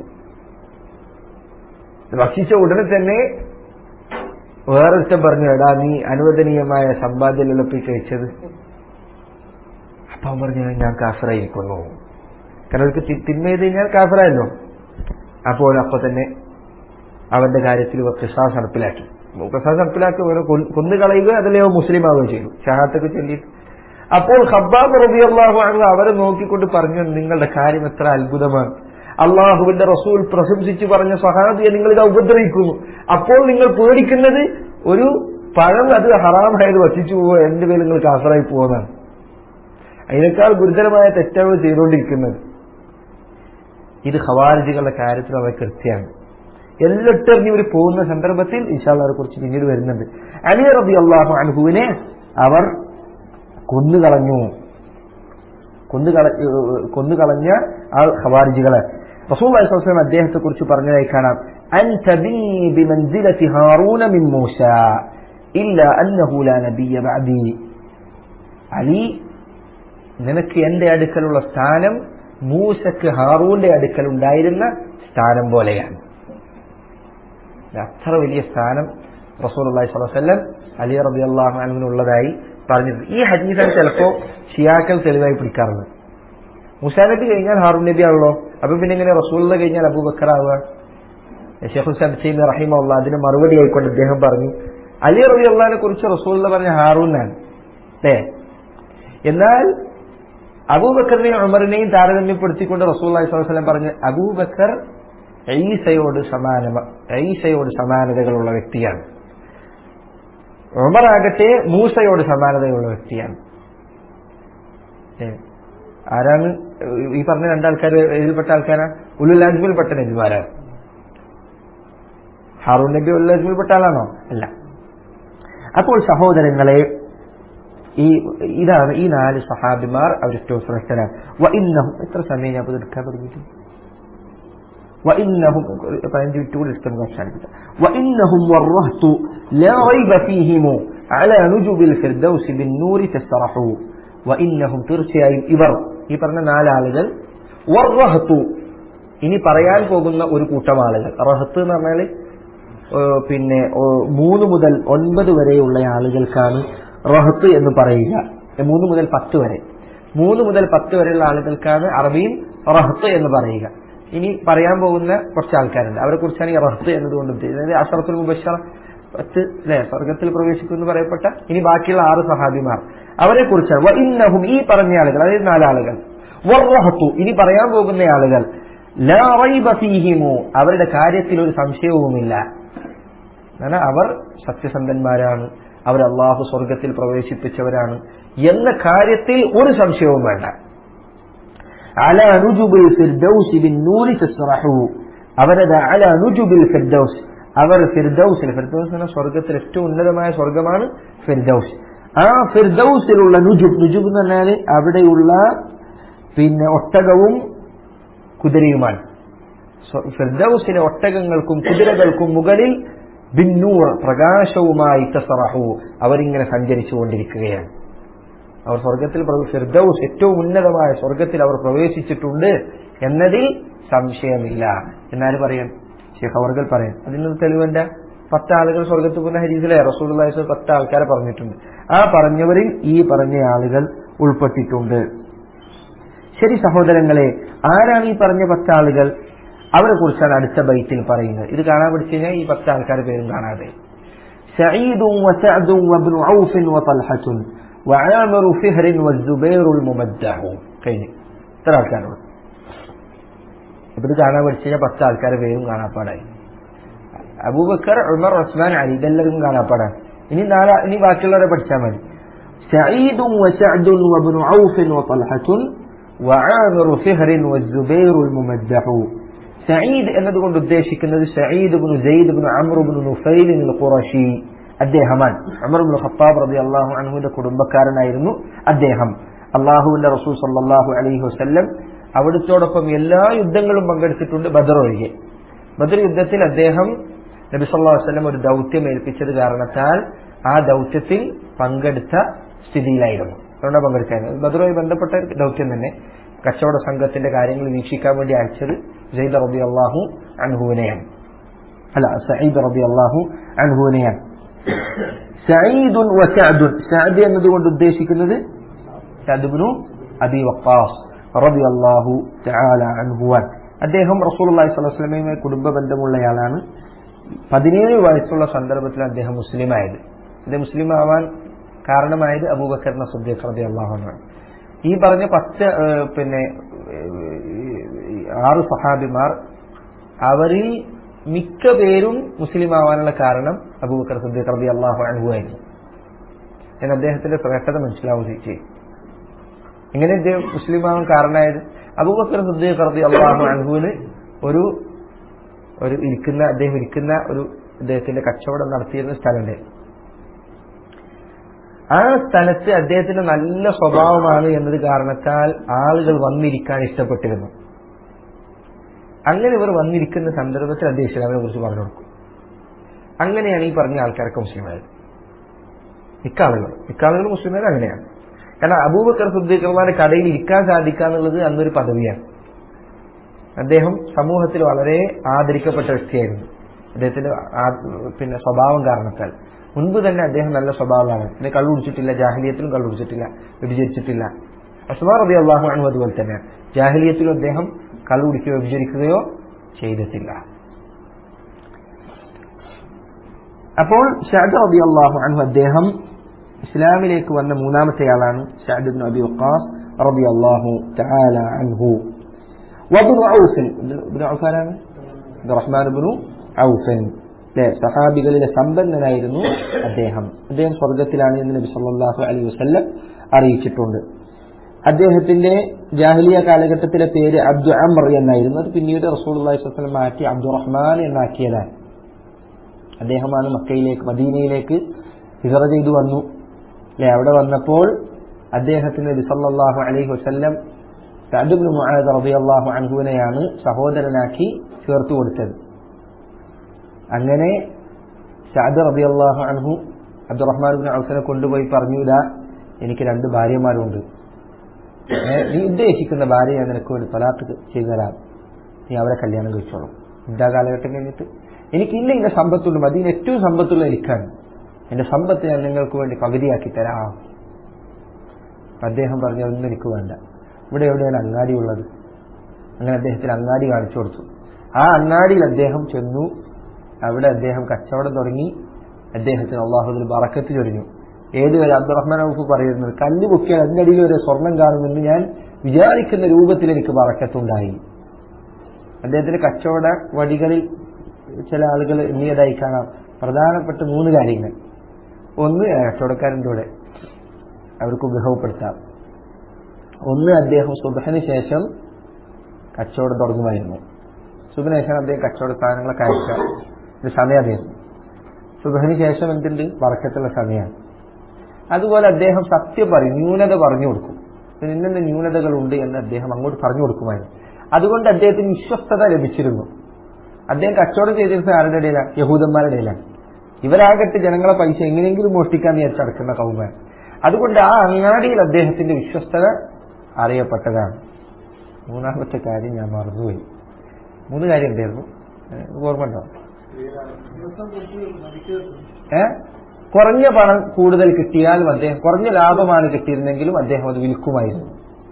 ഭക്ഷിച്ച ഉടനെ തന്നെ വേറൊരുത്തൻ പറഞ്ഞു എടാ നീ അനുവദനീയമായ സമ്പാദ്യമല്ല പോയി കഴിച്ചത് അപ്പൊ അവൻ പറഞ്ഞു ഞാൻ കാഫറായിരിക്കുന്നു കാരണം അവർക്ക് തി- തിന്മ ചെയ്ത് കഴിഞ്ഞാൽ കാഫറായല്ലോ അപ്പോൾ അപ്പൊ തന്നെ അവന്റെ കാര്യത്തിൽ ഇവർ ക്രിസാസ് നടപ്പിലാക്കി ക്രിസാസ് നടപ്പിലാക്കി അവനെ കൊന്ന് കൊന്നു കളയുക അതല്ലേ മുസ്ലിം ആവുകയും ചെയ്തു ഷഹാത്തൊക്കെ ചൊല്ലിയിട്ട് അപ്പോൾ ഖബ്ബാബ് റബിയല്ലാഹു അൻഹു അവരെ നോക്കിക്കൊണ്ട് പറഞ്ഞു നിങ്ങളുടെ കാര്യം എത്ര അത്ഭുതമാണ് അള്ളാഹുവിന്റെ റസൂൽ പ്രശംസിച്ച് പറഞ്ഞ സഹാബിയെ നിങ്ങൾ ഇത് ഉപദ്രവിക്കുന്നു അപ്പോൾ നിങ്ങൾ പേടിക്കുന്നത് ഒരു പഴം അത് ഹറാമായത് വസിച്ചു പോവുക എന്റെ പേര് നിങ്ങൾ കാസറായി പോകുന്നതാണ് അതിനേക്കാൾ ഗുരുതരമായ തെറ്റാണ് ചെയ്തുകൊണ്ടിരിക്കുന്നത് ഇത് ഖവാരിജികളുടെ കാര്യത്തിൽ അവർ കൃത്യമാണ് എല്ലിട്ടെറിഞ്ഞ് ഇവർ പോകുന്ന സന്ദർഭത്തിൽ ഇൻഷാല്ലയെ കുറിച്ച് പിന്നീട് വരുന്നുണ്ട് അലി റബി അള്ളാഹു അൻഹുവിനെ അവർ കൊന്നുകളഞ്ഞു കൊന്നുകള കൊന്നുകളഞ്ഞ ആ ഖവാരിജികളെ റസൂൽ വസ്ലം അദ്ദേഹത്തെ കുറിച്ച് പറഞ്ഞതായി കാണാം أنت بي بمنزلة هارون من موسى إلا أنه لا نبي بعدي അലി നിനക്ക് എന്റെ അടുക്കലുള്ള സ്ഥാനം മൂസക്ക് ഹാറൂന്റെ അടുക്കൽ ഉണ്ടായിരുന്ന സ്ഥാനം പോലെയാണ് അത്ര വലിയ സ്ഥാനം റസൂൽ അള്ളാഹി സ്വലം അലി റബി അള്ളാഹു അനുവിനുള്ളതായി പറഞ്ഞിട്ടുണ്ട് ഈ ഹദീസാണ് ചിലപ്പോ ഷിയാക്കൾ തെളിവായി പിടിക്കാറുള്ളത് മുസാ നബി കഴിഞ്ഞാൽ ഹാറൂൻ നബി ആണല്ലോ അപ്പൊ പിന്നെ ഇങ്ങനെ റസൂലിനെ കഴിഞ്ഞാൽ അബൂബക്കർ ആവുക ഷെയ്ഖ് ഹുസാൻ സീം റഹിമുള്ള അതിന് മറുപടി ആയിക്കൊണ്ട് അദ്ദേഹം പറഞ്ഞു അലി റബി അള്ളഹാനെ കുറിച്ച് റസൂലിനെ പറഞ്ഞ ഹാറൂനാണ് അല്ലേ എന്നാൽ അബൂബക്കറിനെയും ഉമറിനെയും താരതമ്യപ്പെടുത്തിക്കൊണ്ട് റസൂൽ വസ്ലം പറഞ്ഞ് അബൂബക്കർ ഈസയോട് സമാന ഈസയോട് സമാനതകളുള്ള വ്യക്തിയാണ് ഉമർ ആകട്ടെ മൂസയോട് സമാനതയുള്ള വ്യക്തിയാണ് ഏ. ആരാണ് ഈ പറഞ്ഞ രണ്ടാൾക്കാർ ഇതിൽപ്പെട്ട ആൾക്കാരാ ഉലുലാജ്മിൽപ്പെട്ട നബിമാരാണ് ഹാറൂൺ നബി ഉലുലാജ്മിൽപ്പെട്ട ആളാണോ അല്ല അപ്പോൾ സഹോദരങ്ങളെ ഈ ഇതാണ് ഈ നാല് സഹാബിമാർ അവർ ഏറ്റവും ശ്രേഷ്ഠരാണ് വ ഇന്നഹും എത്ര സമയം ഞാൻ എടുക്കാൻ തുടങ്ങിയിട്ട് وإنهم فعندي تقول استمع شاركة وإنهم والرهط لا ريب فيهم على نجب الفردوس بالنور تسرحوا وإنهم തീർച്ചയായും ഇവർ ഈ പറഞ്ഞ നാലാളുകൾ വർറഹത്തു ഇനി പറയാൻ പോകുന്ന ഒരു കൂട്ടം ആളുകൾ റഹത്ത് എന്ന് പറഞ്ഞാൽ പിന്നെ മൂന്ന് മുതൽ ഒൻപത് വരെയുള്ള ആളുകൾക്കാണ് റഹത്ത് എന്ന് പറയുക മൂന്ന് മുതൽ പത്ത് വരെ മൂന്ന് മുതൽ പത്ത് വരെയുള്ള ആളുകൾക്കാണ് അറബിയിൽ റഹത്ത് എന്ന് പറയുക ഇനി പറയാൻ പോകുന്ന കുറച്ച് ആൾക്കാരുണ്ട് അവരെ കുറിച്ചാണ് ഈ റഹത്ത് എന്നതുകൊണ്ട് ഉദ്ദേശിച്ചത് അതായത് അഷറത്തുൽ മുബഷർ പത്ത് അല്ലെ സ്വർഗത്തിൽ പ്രവേശിക്കുമെന്ന് പറയപ്പെട്ട ഇനി ബാക്കിയുള്ള ആറ് സഹാബിമാർ അവരെ കുറിച്ചാണ് ഇന്നഹും ഈ പറഞ്ഞ ആളുകൾ അതായത് നാലാളുകൾ വർറഹത്തു ഇനി പറയാൻ പോകുന്ന ആളുകൾ ലാ റൈബ ഫീഹിമു അവരുടെ കാര്യത്തിൽ ഒരു സംശയവുമില്ല കാരണം അവർ സത്യസന്ധന്മാരാണ് അവർ അള്ളാഹു സ്വർഗത്തിൽ പ്രവേശിപ്പിച്ചവരാണ് എന്ന കാര്യത്തിൽ ഒരു സംശയവും വേണ്ട അല നുജുബിൽ ഫിർദൗസ് ബിൻ നൂരി തസ്റഹു അവരത് അല നുജുബിൽ ഫിർദൗസ് അവർ ഫിർദൗസിൽ ഫിർദൗസ് എന്ന സ്വർഗത്തിൽ ഏറ്റവും ഉന്നതമായ സ്വർഗമാണ് ഫിർദൗസ് ആ ഫിർദൗസിലുള്ള നുജുബ് നുജുബ് എന്ന് പറഞ്ഞാൽ അവിടെയുള്ള പിന്നെ ഒട്ടകവും കുതിരയുമാണ് ഫിർദൗസിലെ ഒട്ടകങ്ങൾക്കും കുതിരകൾക്കും മുകളിൽ ബിന്നൂർ പ്രകാശവുമായി തസറഹു അവരിങ്ങനെ സഞ്ചരിച്ചു കൊണ്ടിരിക്കുകയാണ് അവർ സ്വർഗത്തിൽ ഫിർദൌസ് ഏറ്റവും ഉന്നതമായ സ്വർഗത്തിൽ അവർ പ്രവേശിച്ചിട്ടുണ്ട് എന്നതിൽ സംശയമില്ല എന്നാലും പറയാം ഷേഖ് അവർകൾ പറയാം അതിനൊരു തെളിവെന്റെ പത്ത് ആളുകൾ സ്വർഗത്തിൽ പോകുന്ന ഹരീസിലെ റസൂൽ പത്ത് ആൾക്കാരെ പറഞ്ഞിട്ടുണ്ട് ആ പറഞ്ഞവരിൽ ഈ പറഞ്ഞ ആളുകൾ ഉൾപ്പെട്ടിട്ടുണ്ട് ശരി സഹോദരങ്ങളെ ആരാണ് ഈ പറഞ്ഞ പത്ത് ആളുകൾ അവരെ കുറിച്ചാണ് അടുത്ത ബൈത്തിൽ പറയുന്നത് ഇത് കാണാൻ പഠിച്ചു കഴിഞ്ഞാൽ ഈ പത്ത് ആൾക്കാരുടെ പേരും കാണാതെ സഈദും വസഅദും വബ്നു ഔഫിൻ വതൽഹത്തുൻ وعامر فهر والزبير الممدح കഴിഞ്ഞു ഇത്ര ആൾക്കാരുണ്ട് ഇപ്പൊ ഇത് കാണാൻ പഠിച്ചു കഴിഞ്ഞാൽ പത്ത് ആൾക്കാരെ പേരും കാണാപ്പാടായി അബൂബക്കർ ഉമർ ഉസ്മാൻ അലി ഇതെല്ലാവർക്കും കാണാപ്പാടാണ് ഇനി നാലാ ഇനി ബാക്കിയുള്ളവരെ പഠിച്ചാൽ മതി سعيد وسعد وابن عوف وطلحة وعامر فهر والزبير الممدح സഈദ് എന്നതുകൊണ്ട് ഉദ്ദേശിക്കുന്നത് Saeed bin Zaid bin Amr bin Nufail Qurashi അദ്ദേഹമാണ് അമർ ബിൻ ഖത്താബ് റബി അള്ളാഹു അൻഹുവിന്റെ കുടുംബക്കാരനായിരുന്നു അദ്ദേഹം അള്ളാഹുവിന്റെ റസൂൽ സല്ലാഹു അലൈഹി വസ്ല്ലം അവിടുത്തോടൊപ്പം എല്ലാ യുദ്ധങ്ങളും പങ്കെടുത്തിട്ടുണ്ട് ബദർ ഒഴികെ ബദർ യുദ്ധത്തിൽ അദ്ദേഹം നബി സല്ലാ വസ്ലം ഒരു ദൗത്യം ഏൽപ്പിച്ചത് കാരണത്താൽ ആ ദൗത്യത്തിൽ പങ്കെടുത്ത സ്ഥിതിയിലായിരുന്നു അതുകൊണ്ടാണ് പങ്കെടുക്കാൻ ബദറുമായി ബന്ധപ്പെട്ട ദൗത്യം തന്നെ കച്ചവട സംഘത്തിന്റെ കാര്യങ്ങൾ വീക്ഷിക്കാൻ വേണ്ടി അയച്ചത് ജയ്ദ് റബി അള്ളാഹു അൻഹുവിനെയാണ് അല്ല സയ്യിദ് റബി അള്ളാഹു അൻഹുവിനെയാണ് സഈദുൻ വസഅദുൻ സഅദ് എന്നതുകൊണ്ട് ഉദ്ദേശിക്കുന്നത് സഅദ്ബിനു അബി വഖാസ് റളിയല്ലാഹു തആല അൻഹുവാൻ അദ്ദേഹം റസൂലുള്ളാഹി സ്വല്ലല്ലാഹു അലൈഹി വസല്ലമയുമായി കുടുംബ ബന്ധമുള്ളയാളാണ് പതിനേഴ് വയസ്സുള്ള സന്ദർഭത്തിൽ അദ്ദേഹം മുസ്ലിമായത് ഇത് മുസ്ലിം ആവാൻ കാരണമായത് അബൂബക്കറിന്റെ സുദ്ദീഖ് റളിയല്ലാഹു അൻഹു ഈ പറഞ്ഞ പത്ത് പിന്നെ ആറ് സഹാബിമാർ അവരിൽ മിക്ക പേരും മുസ്ലിം ആവാനുള്ള കാരണം അബൂബക്കർ സദ്ദീഖ് റബി അള്ളാഹു അൻഹുവായിരുന്നു ഞാൻ അദ്ദേഹത്തിന്റെ ശ്രേഷ്ഠത മനസ്സിലാവുകയും ചെയ്യും ഇങ്ങനെ ഇദ്ദേഹം മുസ്ലിം ആവാൻ കാരണമായത് അബൂബക്കർ സദ്ദീഖ് റബി അള്ളാഹു അൻഹുവിന് ഒരു ഒരു ഇരിക്കുന്ന അദ്ദേഹം ഇരിക്കുന്ന ഒരു അദ്ദേഹത്തിന്റെ കച്ചവടം നടത്തിയിരുന്ന സ്ഥലമുണ്ട് ആ സ്ഥലത്ത് അദ്ദേഹത്തിന് നല്ല സ്വഭാവമാണ് എന്നത് കാരണത്താൽ ആളുകൾ വന്നിരിക്കാൻ ഇഷ്ടപ്പെട്ടിരുന്നു അങ്ങനെ ഇവർ വന്നിരിക്കുന്ന സന്ദർഭത്തിൽ അദ്ദേഹം ഇസ്ലാമിനെ കുറിച്ച് പറഞ്ഞു കൊടുക്കും അങ്ങനെയാണ് ഈ പറഞ്ഞ ആൾക്കാരൊക്കെ മുസ്ലിമായത് ഇക്കാളുകൾ ഇക്കാളുകൾ മുസ്ലിമാർ അങ്ങനെയാണ് കാരണം അബൂബക്കർ സുദ്ദീഖർമാരുടെ കടയിൽ ഇരിക്കാൻ സാധിക്കുക എന്നുള്ളത് അന്നൊരു പദവിയാണ് അദ്ദേഹം സമൂഹത്തിൽ വളരെ ആദരിക്കപ്പെട്ട വ്യക്തിയായിരുന്നു അദ്ദേഹത്തിന്റെ പിന്നെ സ്വഭാവം കാരണത്താൽ മുൻപ് തന്നെ അദ്ദേഹം നല്ല സ്വഭാവമാണ് പിന്നെ കള്ളുടിച്ചിട്ടില്ല ജാഹലിയത്തിലും കള്ളുടിച്ചിട്ടില്ല വ്യഭിചരിച്ചിട്ടില്ല അസ്മാർ റബി അള്ളാഹു ആണ് അതുപോലെ തന്നെ ജാഹലിയത്തിലും അദ്ദേഹം കള്ളുടിക്കുകയോ വ്യഭിചരിക്കുകയോ ചെയ്തിട്ടില്ല അപ്പോൾ ഷാദ് റബി അള്ളാഹു അൻഹു അദ്ദേഹം ഇസ്ലാമിലേക്ക് വന്ന മൂന്നാമത്തെ ആളാണ് ഷാദ് ബിൻ അബി വഖാസ് റബി അള്ളാഹു തആല അൻഹു വബ്നു ഔഫൻ ഇബ്നു ഔഫാനാണ് റഹ്മാൻ ഇബ്നു ഔഫൻ അല്ലെ സഹാബികളിലെ സമ്പന്നനായിരുന്നു അദ്ദേഹം അദ്ദേഹം സ്വർഗത്തിലാണ് എന്ന് നബി സല്ലല്ലാഹു അലൈഹി വസല്ലം അറിയിച്ചിട്ടുണ്ട് അദ്ദേഹത്തിന്റെ ജാഹിലിയ കാലഘട്ടത്തിലെ പേര് അബ്ദു അമർ എന്നായിരുന്നു അത് പിന്നീട് റസൂൽ വസ്ലം മാറ്റി അബ്ദുറഹ്മാൻ എന്നാക്കിയതാണ് അദ്ദേഹമാണ് മക്കയിലേക്ക് മദീനയിലേക്ക് ഹിജറ ചെയ്തു വന്നു അല്ലെ അവിടെ വന്നപ്പോൾ അദ്ദേഹത്തിന് ബിസല്ലാഹു അലൈഹി വസ്ല്ലം സഅദുബ്നു മുആദ് റളിയല്ലാഹു അൻഹുവിനെയാണ് സഹോദരനാക്കി ചേർത്തു കൊടുത്തത് അങ്ങനെ സഅദ് റളിയല്ലാഹു അൻഹു അബ്ദുറഹ്മാൻ ബിൻ ഔഫിനെ കൊണ്ടുപോയി പറഞ്ഞു ഇതാ എനിക്ക് രണ്ട് ഭാര്യമാരുണ്ട് ഏ, നീ ഉദ്ദേശിക്കുന്ന ഭാര്യ ഞാൻ നിനക്ക് വേണ്ടി തലാത്ത് ചെയ്തു തരാം നീ അവരെ കല്യാണം കഴിച്ചോളും ഇതാ കാലഘട്ടം കഴിഞ്ഞിട്ട് എനിക്ക് ഇന്ന ഇന്ന സമ്പത്തുണ്ട് മദീന ഏറ്റവും സമ്പത്തുള്ള എനിക്കാണ് എന്റെ സമ്പത്ത് ഞാൻ നിങ്ങൾക്ക് വേണ്ടി പകുതിയാക്കി തരാം അപ്പൊ അദ്ദേഹം പറഞ്ഞു അതൊന്നും എനിക്ക് വേണ്ട ഇവിടെ എവിടെയാണ് അങ്ങാടി ഉള്ളത് അങ്ങനെ അദ്ദേഹത്തിന് അങ്ങാടി കാണിച്ചു കൊടുത്തു ആ അങ്ങാടിയിൽ അദ്ദേഹം ചെന്നു അവിടെ അദ്ദേഹം കച്ചവടം തുടങ്ങി അദ്ദേഹത്തിന് അള്ളാഹുദിൽ ബറക്കത്ത് ചൊരിഞ്ഞു ഏതുവരെ അബ്ദുറഹ്മാൻ ഔഫ് പറയുന്നത് കല്ല് പൊക്കിയാൽ അതിന്റെ അടിയിൽ ഒരു സ്വർണം കാണുമെന്ന് ഞാൻ വിചാരിക്കുന്ന രൂപത്തിൽ എനിക്ക് ബറക്കത്തുണ്ടായി അദ്ദേഹത്തിന്റെ കച്ചവട വടികളിൽ ചില ആളുകൾ എണ്ണിയതായി കാണാം പ്രധാനപ്പെട്ട മൂന്ന് കാര്യങ്ങൾ ഒന്ന് കച്ചവടക്കാരൻ്റെ കൂടെ അവർക്ക് ഉപയോഗപ്പെടുത്താം ഒന്ന് അദ്ദേഹം സുബഹന് ശേഷം കച്ചവടം തുടങ്ങുമായിരുന്നു സുബഹിന് ശേഷം അദ്ദേഹം കച്ചവട സാധനങ്ങളൊക്കെ അയക്കുക ഒരു സമയം അദ്ദേഹം സുബഹിന് ശേഷം എന്തുണ്ട് വറക്കത്തുള്ള സമയമാണ് അതുപോലെ അദ്ദേഹം സത്യം പറയും ന്യൂനത പറഞ്ഞു കൊടുക്കും ഇതിന് ഇന്ന ന്യൂനതകളുണ്ട് എന്ന് അദ്ദേഹം അങ്ങോട്ട് പറഞ്ഞു കൊടുക്കുമായിരുന്നു അതുകൊണ്ട് അദ്ദേഹത്തിന് വിശ്വസ്തത ലഭിച്ചിരുന്നു അദ്ദേഹം കച്ചവടം ചെയ്തിരുന്ന ആരുടെ ഇടയിലാണ് യഹൂദന്മാരുടെ ഇടയിലാണ് ഇവരാകട്ടെ ജനങ്ങളെ പൈസ എങ്ങനെയെങ്കിലും മോഷ്ടിക്കാൻ വിചാരിച്ചടക്കുന്ന കൗമാൻ അതുകൊണ്ട് ആ അങ്ങാടിയിൽ അദ്ദേഹത്തിന്റെ വിശ്വസ്തത അറിയപ്പെട്ടതാണ് മൂന്നാമത്തെ കാര്യം ഞാൻ മറന്നുപോയി മൂന്ന് കാര്യം ഉണ്ടായിരുന്നു ഏഹ് ഓർമ്മ ഉണ്ടോ ഏ കുറഞ്ഞ പണം കൂടുതൽ കിട്ടിയാലും അദ്ദേഹം കുറഞ്ഞ ലാഭമാണ് കിട്ടിയിരുന്നെങ്കിലും അദ്ദേഹം അത് വിൽക്കുമായിരുന്നു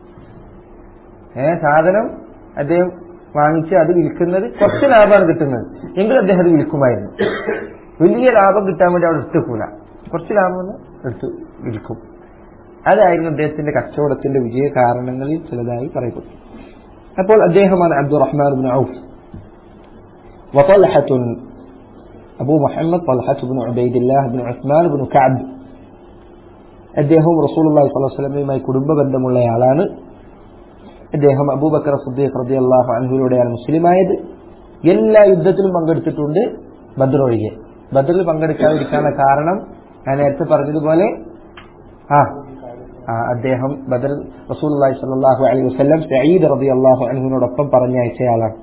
ഏ സാധനം അദ്ദേഹം വാങ്ങിച്ച് അത് വിൽക്കുന്നത് കുറച്ച് ലാഭമാണ് കിട്ടുന്നത് എങ്കിലും അദ്ദേഹം അത് വിൽക്കുമായിരുന്നു വലിയ ലാഭം കിട്ടാൻ വേണ്ടി അവിടെ എടുത്തുകൂല കുറച്ച് ലാഭം ഒന്ന് എടുത്ത് വിൽക്കും അതായിരുന്നു അദ്ദേഹത്തിന്റെ കച്ചവടത്തിന്റെ വിജയ കാരണങ്ങളിൽ ചിലതായി പറയപ്പെട്ടു അപ്പോൾ അദ്ദേഹമാണ് അബ്ദുറഹ്മാൻ ബിൻ ഔഫ് وطلحة أبو محمد طلحة بن عبيد الله بن عثمان بن كعب അദ്ദേഹവും റസൂലുള്ളാഹി സ്വല്ലല്ലാഹു അലൈഹി വസല്ലമയുമായി കുടുംബ ബന്ധമുള്ളയാളാണ് അദ്ദേഹം അബൂബക്കർ സിദ്ദീഖ് റളിയല്ലാഹു അൻഹുവിലൂടെയാണ് മുസ്ലിമായത് എല്ലാ യുദ്ധത്തിലും പങ്കെടുത്തിട്ടുണ്ട് ബദർ ഒഴികെ ബദറിൽ പങ്കെടുക്കാതിരിക്കാനുള്ള കാരണം ഞാൻ നേരത്തെ പറഞ്ഞതുപോലെ ആ ആ, അദ്ദേഹം ബദർ റസൂലുള്ളാഹി സ്വല്ലല്ലാഹു അലൈഹി വസല്ലം സഈദ് റളിയല്ലാഹു അൻഹുവിനോടൊപ്പം പറഞ്ഞയച്ചയാളാണ്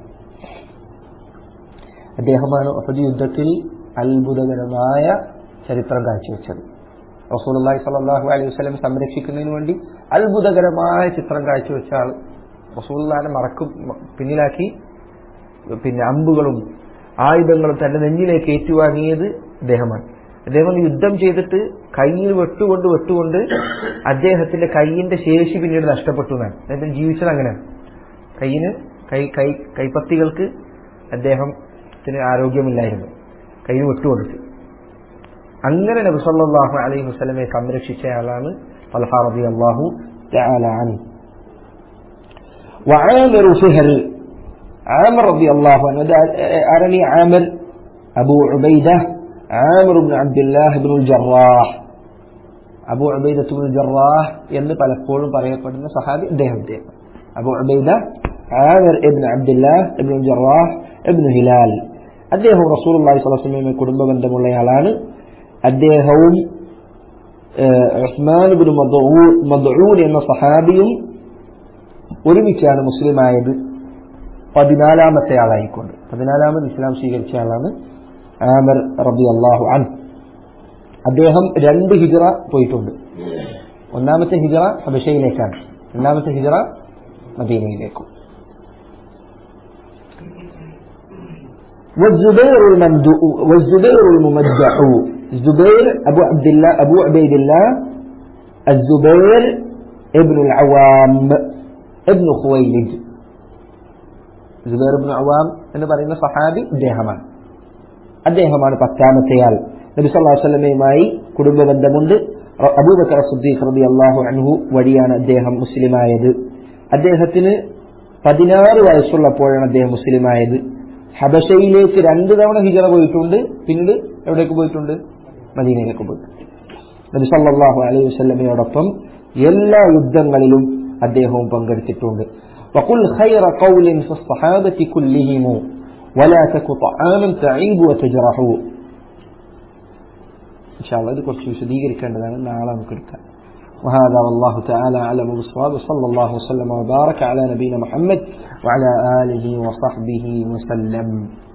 അദ്ദേഹമാണ് ഒഹദ് യുദ്ധത്തിൽ അത്ഭുതകരമായ ചരിത്രം കാഴ്ചവെച്ചത് റസൂലുള്ളാഹി സ്വല്ലല്ലാഹു അലൈഹി വസല്ലം സംരക്ഷിക്കുന്നതിന് വേണ്ടി അത്ഭുതകരമായ ചിത്രം കാഴ്ചവെച്ച ആൾ റസൂലുള്ളാഹിനെ മറക്കും പിന്നിലാക്കി പിന്നെ അമ്പുകളും ആയുധങ്ങളും തന്റെ നെഞ്ഞിലേക്ക് ഏറ്റുവാങ്ങിയത് അദ്ദേഹമാണ് അദ്ദേഹം യുദ്ധം ചെയ്തിട്ട് കയ്യിൽ വെട്ടുകൊണ്ട് വെട്ടുകൊണ്ട് അദ്ദേഹത്തിന്റെ കൈയിന്റെ ശേഷി പിന്നീട് നഷ്ടപ്പെട്ടു എന്നാണ് അദ്ദേഹം ജീവിച്ചത് അങ്ങനെ കയ്യിന് കൈ കൈ കൈപ്പത്തികൾക്ക് അദ്ദേഹത്തിന് ആരോഗ്യമില്ലായിരുന്നു കൈ വിട്ടുകൊടുത്ത് അങ്ങനെ നബി സല്ലല്ലാഹു അലൈഹി വസല്ലമയെ സംരക്ഷിച്ചയാളാണ് തൽഹ റളിയല്ലാഹു തആല അൻഹു وعامر فهر عامر رضي الله عنه أرني عامر أبو عبيدة عامر بن عبد الله بن الجراح അബു ഉബൈദ ബിൻ ജറാഹ് എന്ന് പലപ്പോഴും പറയപ്പെടുന്ന സഹാബി അദ്ദേഹത്തെ അബു ഉബൈദ ആമിർ ഇബ്ൻ അബ്ദുല്ലാഹ് ഇബ്ൻ ജറാഹ് ഇബ്ൻ ഹിലാൽ അദ്ദേഹം റസൂലുള്ളാഹി സ്വല്ലല്ലാഹു അലൈഹി വസല്ലമയുടെ കുടുംബ ബന്ധമുള്ളയാളാണ് അദ്ദേഹവും ഏഹ്, ഉസ്മാൻ ഇബ്നു മദ്ഊൻ മദ്ഊൻ എന്ന സഹാബിയും ഒരുമിച്ചാണ് മുസ്ലിമായത് പതിനാലാമത്തെ ആളായിക്കൊണ്ട് പതിനാലാമത് ഇസ്ലാം സ്വീകരിച്ച ആളാണ് ആമർ റബി അള്ളാഹു അൻ അദ്ദേഹം രണ്ട് ഹിജറ പോയിട്ടുണ്ട് ഒന്നാമത്തെ ഹിജറ ഹബഷയിലേക്കാണ് രണ്ടാമത്തെ ഹിജറ മദീനയിലേക്കും والزبير الممدوء والزبير الممدح الزبير أبو عبد الله أبو عبيد الله الزبير ابن العوام ابن خويلد زبير ابن عوام എന്ന് പറയുന്ന സഹാബി ഇദ്ദേഹമാണ് അദ്ദേഹമാണ് പത്താമത്തെയാൾ നബി സല്ലല്ലാഹു അലൈഹി വസല്ലമയുമായി കുടുംബ ബന്ധമുണ്ട് റ- അബൂബക്കർ സിദ്ദീഖ് റളിയല്ലാഹു അൻഹു വഴിയാണ് അദ്ദേഹം മുസ്ലിമായത് അദ്ദേഹത്തിന് പതിനാറ് വയസ്സുള്ളപ്പോഴാണ് അദ്ദേഹം മുസ്ലിമായത് ഹബശയിലേക്ക് രണ്ട് തവണ ഹിജറ പോയിട്ടുണ്ട് പിന്നീട് എവിടേക്ക് പോയിട്ടുണ്ട് മദീനയിലേക്ക് പോയിട്ടുണ്ട് നബി സല്ലല്ലാഹു അലൈഹി വസല്ലമയോടൊപ്പം എല്ലാ യുദ്ധങ്ങളിലും അദ്ദേഹവും പങ്കെടുത്തിട്ടുണ്ട് وقل خير قول في الصحابة كلهم ولا تك طعاما تعيب وتجرح إن شاء الله ഇത് കുറച്ച് വിശദീകരിക്കേണ്ടതാണ് നാളെ നമുക്ക് എടുക്കാം وهذا والله تعالى أعلم بالصواب صلى الله وسلم وبارك على نبينا محمد وعلى آله وصحبه وسلم